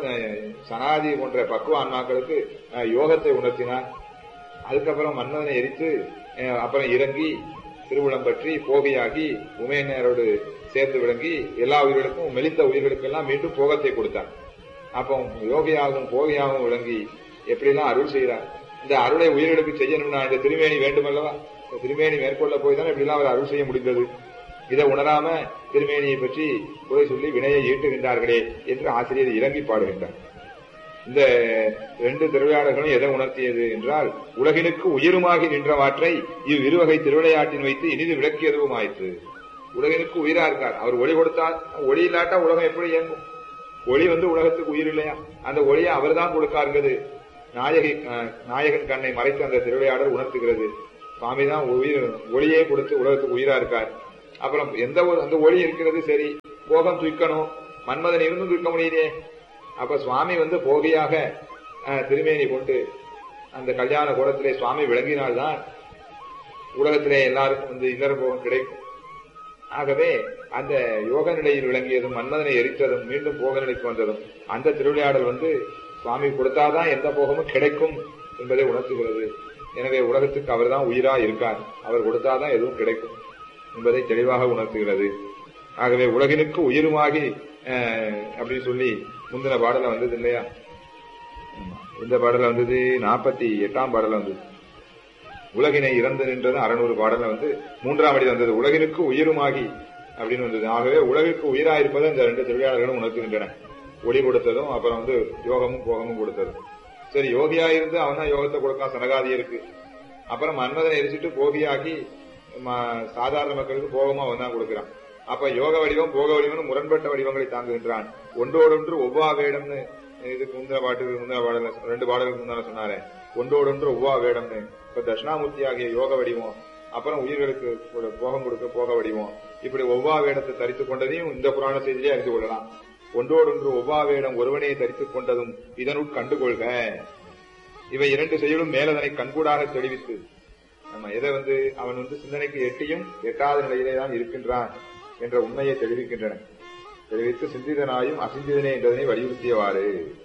சனாதி போன்ற பக்குவ ஆன்மாக்களுக்கு அஹ், யோகத்தை உணர்த்தினார் அதுக்கப்புறம் மன்மதனை எரித்து அஹ், அப்புறம் இறங்கி திருவுளம் பற்றி போகியாகி உமையனரோடு சேர்ந்து விளங்கி எல்லா உயிர்களுக்கும் மெலிந்த உயிர்களுக்கெல்லாம் மீண்டும் போகத்தை கொடுத்தார் அப்போ யோகியாகவும் போகியாகவும் விளங்கி எப்படிலாம் அருள் செய்கிறார் இந்த அருளை உயிர்களுக்கு செய்யணும்னா இந்த திருமேனி வேண்டுமல்லவா இந்த திருமேனி மேற்கொள்ள போய் தானே இப்படிலாம் அவர் அருள் செய்ய முடிந்தது இதை உணராம திருமேனியை பற்றி குறை சொல்லி வினையை ஈட்டுகின்றார்களே என்று ஆசிரியர் இறங்கி பாடுகின்றார் இந்த ரெண்டு திருவிளையாடல்களும் எதை உணர்த்தியது என்றால் உலகினுக்கு உயிருமாகி நின்றவாற்றை இவ் இருவகை திருவிளையாட்டின் வைத்து இனிது விளக்கியதுவும் ஆயிற்று உலகினுக்கு உயிரா இருக்கார் அவர் ஒளி கொடுத்தால் ஒளி இல்லாட்டா உலகம் எப்படி இயங்கும் ஒளி வந்து உலகத்துக்கு உயிர் இல்லையா அந்த ஒளியை அவர் தான் கொடுக்காருங்கிறது நாயகி அஹ், நாயகன் கண்ணை மறைத்து அந்த திருவிளையாடல் உணர்த்துகிறது சுவாமி தான் உயிர் ஒளியே கொடுத்து உலகத்துக்கு உயிரா இருக்கார் அப்புறம் எந்த ஒரு அந்த ஒளி இருக்கிறது சரி போகம் தூக்கணும் மன்மதன் இருந்தும் தூக்க முடியலையே அப்ப சுவாமி வந்து போகியாக அஹ், திருமேனி கொண்டு அந்த கல்யாண கூடத்திலே சுவாமி விளங்கினால்தான் உலகத்திலே எல்லாருக்கும் வந்து இல்லற போகம் கிடைக்கும் ஆகவே அந்த யோக நிலையில் விளங்கியதும் மன்மதனை எரித்ததும் மீண்டும் போக நிலைக்கு வந்ததும் அந்த திருவிளையாடல் வந்து சுவாமி கொடுத்தாதான் எந்த போகமும் கிடைக்கும் என்பதை உணர்த்துகிறது எனவே உலகத்துக்கு அவர்தான் உயிரா இருக்கார் அவர் கொடுத்தாதான் எதுவும் கிடைக்கும் என்பதை தெளிவாக உணர்த்துகிறது ஆகவே உலகினுக்கு உயிருமாகி அஹ், அப்படின்னு சொல்லி முந்தின பாடல வந்தது இல்லையா ஆமா. இந்த பாடல வந்தது நாற்பத்தி எட்டாம் பாடல வந்தது உலகினை இறந்து நின்றது அறநூறு பாடல வந்து மூன்றாம் அடி வந்தது உலகினுக்கு உயிருமாகி அப்படின்னு வந்தது ஆகவே உலகிற்கு உயிராயிருப்பதை இந்த ரெண்டு திருவிழாளர்களும் உணர்த்துகின்றன ஒளி கொடுத்ததும் அப்புறம் வந்து யோகமும் போகமும் கொடுத்ததும் சரி யோகியா இருந்து அவன் தான் யோகத்தை கொடுக்கான் சனகாதியருக்கு அப்புறம் மன்மதனை எரிச்சிட்டு போகியாக்கி ம- சாதாரண மக்களுக்கு போகமா அவன் தான் கொடுக்கிறான் அப்ப யோக வடிவம் போக வடிவம் முரண்பட்ட வடிவங்களை தாங்குகின்றான் ஒன்றோடொன்று ஒவ்வா வேடம்னு இதுக்கு முந்தின பாட்டுக்கு முந்தின பாடல ரெண்டு பாடலுக்கு முந்தான சொன்னாரே ஒன்றோடொன்று ஒவ்வா வேடம்னு இப்ப தட்சிணாமூர்த்தி ஆகிய யோக வடிவம் அப்புறம் உயிர்களுக்கு ஒரு போகம் கொடுக்க போக வடிவம் இப்படி ஒவ்வா வேடத்தை தரித்துக் கொண்டதையும் இந்த புராண செய்தியிலே அறிந்து கொள்ளலாம் ஒன்றோடொன்று ஒவ்வா வேடம் ஒருவனையே தரித்துக் கொண்டதும் இதனுள் கண்டுகொள்க இவை இரண்டு செயலும் மேலதனை கண்கூடாக தெளிவித்து நம்ம எதை வந்து அவன் வந்து சிந்தனைக்கு எட்டியும் எட்டாத நிலையிலே தான் இருக்கின்றான் என்ற உண்மையை தெளிவிக்கின்றன தெளிவித்து சிந்திதனாயும் அசிந்திதனே என்றதனை வலியுறுத்தியவாறு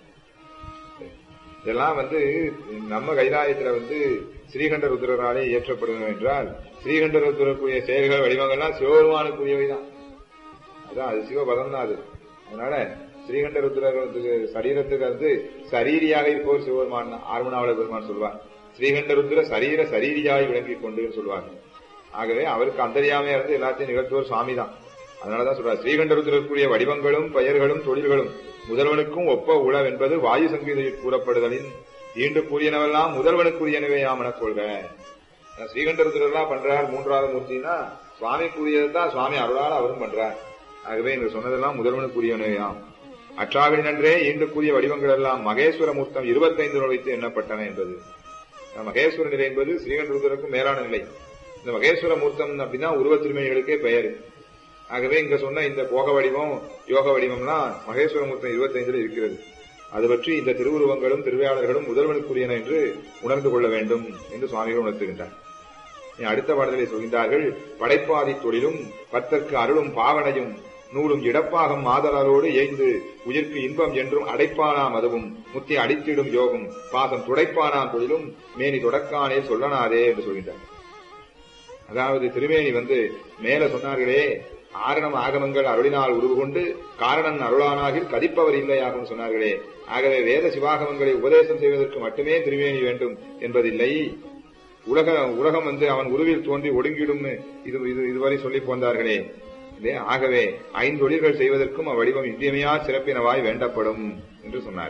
இதெல்லாம் வந்து நம்ம கைலாயத்துல வந்து ஸ்ரீகண்ட ருத்ரராலே இயற்றப்படும் என்றால் ஸ்ரீகண்ட ருத்ரக்குரிய செயல்கள் வடிவங்கள்லாம் சிவபெருமானுக்குரியவை தான் அதான் அது சிவபதம் தான் அது அதனால ஸ்ரீகண்ட ருத்ரர் வந்து சரீரத்துக்கு வந்து சரீரியாக இருப்பவர் சிவபெருமான் தான். ஆர்மனாவள பெருமான் சொல்வார் ஸ்ரீகண்ட ருத்ர சரீர சரீரியாய் விளங்கி கொண்டு சொல்வாங்க ஆகவே அவருக்கு அந்தரியாமையா இருந்து எல்லாத்தையும் நிகழ்த்துவர் சுவாமி தான் அதனாலதான் சொல்றார் ஸ்ரீகண்ட ருத்ரருக்குரிய வடிவங்களும் பெயர்களும் தொழில்களும் முதல்வனுக்கும் ஒப்ப உளவ் என்பது வாயு சங்கீதையில் கூறப்படுதலின் ஈண்டு கூறியனவெல்லாம் முதல்வனுக்குரியனவே ஆமனக் கொள்க ஸ்ரீகண்ட ருத்ரர்லாம் பண்றார் மூன்றாவது மூர்த்தினா சுவாமி கூறியதான் சுவாமி அருளால் அவரும் பண்றார் ஆகவே இங்கு சொன்னதெல்லாம் முதல்வனுக்குரியவனேயாம் அற்றாகி நன்றே ஈண்டு கூறிய வடிவங்கள் எல்லாம் மகேஸ்வர மூர்த்தம் இருபத்தைந்து வைத்து எண்ணப்பட்டன என்பது மகேஸ்வர நிலை என்பது ஸ்ரீகண்ட ருத்ரருக்கும் மேலான நிலை இந்த மகேஸ்வர மூர்த்தம் அப்படின்னா உருவ திருமணிகளுக்கே பெயர் ஆகவே இங்க சொன்ன இந்த போக வடிவம் யோக வடிவம்லாம் மகேஸ்வர மூர்த்தம் இருபத்தைந்துல இருக்கிறது அது பற்றி இந்த திருவுருவங்களும் திருவையாளர்களும் முதல்வனுக்குரியன என்று உணர்ந்து கொள்ள வேண்டும் என்று சுவாமிகள் உணர்த்துகின்றார் இனி அடுத்த பாடலை சொல்கின்றார்கள் படைப்பாதி தொழிலும் பத்தற்கு அருளும் பாவனையும் நூலும் இடப்பாகம் மாதலாரோடு ஏய்ந்து உயிர்க்கு இன்பம் என்றும் அடைப்பானாம் அதுவும் முத்தி அடித்திடும் யோகம் பாசம் துடைப்பானாம் தொழிலும் மேனி தொடக்கானே சொல்லனாதே என்று சொல்கின்றார் அதாவது திருமேனி வந்து மேல சொன்னார்களே ஆரணம் ஆகமங்கள் அருளினால் உருவு கொண்டு காரணன் அருளானாகில் கதிப்பவர் இல்லையாகும் சொன்னார்களே ஆகவே வேத சிவாகமங்களை உபதேசம் செய்வதற்கு மட்டுமே திருமேனி வேண்டும் என்பதில்லை உலக உலகம் வந்து அவன் உருவில் தோன்றி ஒடுங்கிடும்னு இது இது இதுவரை சொல்லி போந்தார்களே இல்லையா? ஆகவே ஐந்தொழில்கள் செய்வதற்கும் அவ்வடிவம் இன்றியமையா சிறப்பினவாய் வேண்டப்படும் என்று சொன்னார்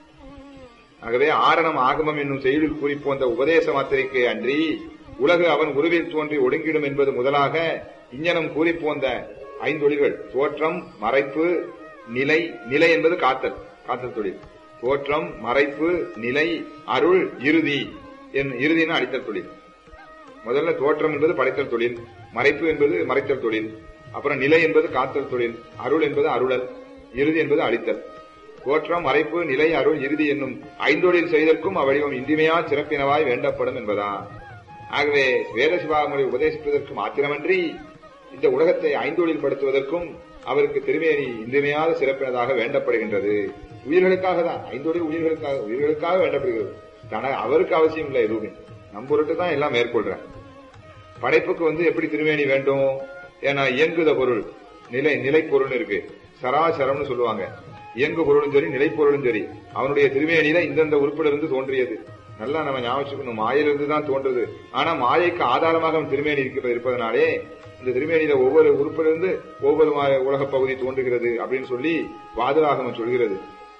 ஆகவே ஆரணம் ஆகமம் என்னும் செயலில் கூறி போந்த உபதேச மாத்திரைக்கு அன்றி உலகு அவன் உருவில் தோன்றி ஒடுங்கிடும் என்பது முதலாக இஞ்ஞனம் கூறி போந்த ஐந்தொழில்கள் தோற்றம் மறைப்பு நிலை நிலை என்பது காத்தல் காத்தல் தொழில் தோற்றம் மறைப்பு நிலை அருள் இறுதி என் இறுதினா அடித்தல் தொழில் முதல்ல தோற்றம் என்பது படைத்தல் தொழில் மறைப்பு என்பது மறைத்தல் தொழில் அப்புறம் நிலை என்பது காத்தல் தொழில் அருள் என்பது அருளல் இறுதி என்பது அழித்தல் தோற்றம் மறைப்பு நிலை அருள் இறுதி என்னும் ஐந்தொழில் செய்தற்கும் அவ்வடிவம் இன்றிமையா சிறப்பினவாய் வேண்டப்படும் என்பதா ஆகவே வேத சிவாகமொழி உபதேசிப்பதற்கு மாத்திரமன்றி இந்த உலகத்தை ஐந்தொழில் படுத்துவதற்கும் அவருக்கு திருமேனி இன்றிமையாத சிறப்பினதாக வேண்டப்படுகின்றது உயிர்களுக்காக தான் ஐந்தொழில் உயிர்களுக்காக உயிர்களுக்காக வேண்டப்படுகிறது தன அவருக்கு அவசியம் இல்லை எதுவுமே நம் பொருட்டு தான் எல்லாம் மேற்கொள்றேன் படைப்புக்கு வந்து எப்படி திருமேனி வேண்டும் ஏன்னா இயங்குத பொருள் நிலை நிலை பொருள்னு இருக்கு சராசரம்னு சொல்லுவாங்க இயங்கு பொருளும் சரி நிலை பொருளும் சரி அவனுடைய திருமேனியில இந்தந்த உறுப்பிலிருந்து தோன்றியது நல்லா நம்ம ஞாபகம் மாயிலிருந்து தான் தோன்றுது ஆனா மாயைக்கு ஆதாரமாக அவன் திருமேனி இருக்க இருப்பதனாலே இந்த திருமேனியில ஒவ்வொரு உறுப்பிலிருந்து ஒவ்வொரு மா- உலகப் பகுதி தோன்றுகிறது அப்படின்னு சொல்லி வாதுராகமம் சொல்கிறது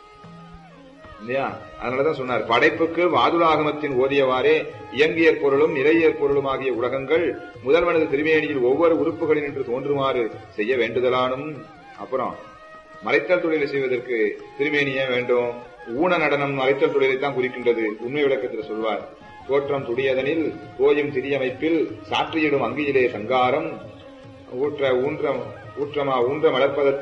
இல்லையா அதனாலதான் சொன்னார் படைப்புக்கு வாதுலாகமத்தின் ஓதியவாறே இயங்கியற் பொருளும் நிறையற் பொருளும் ஆகிய உலகங்கள் முதல்வனது திருமேனியில் ஒவ்வொரு உறுப்புகளில் நின்று தோன்றுமாறு செய்ய வேண்டுதலானும் அப்புறம் மறைத்தல் தொழிலை செய்வதற்கு திருமேனி ஏன் வேண்டும் ஊன நடனம் அரைத்தல் தொழிலைத்தான் குறிக்கின்றது உண்மை விளக்கத்தில் சொல்வார் தோற்றம் துடியதனில் கோயும் திரியமைப்பில் சாற்றியிடும் அங்கியிலே சங்காரம் ஊற்ற ஊன்ற ஊற்றமா ஊன்ற மலர்ப்பதற்கு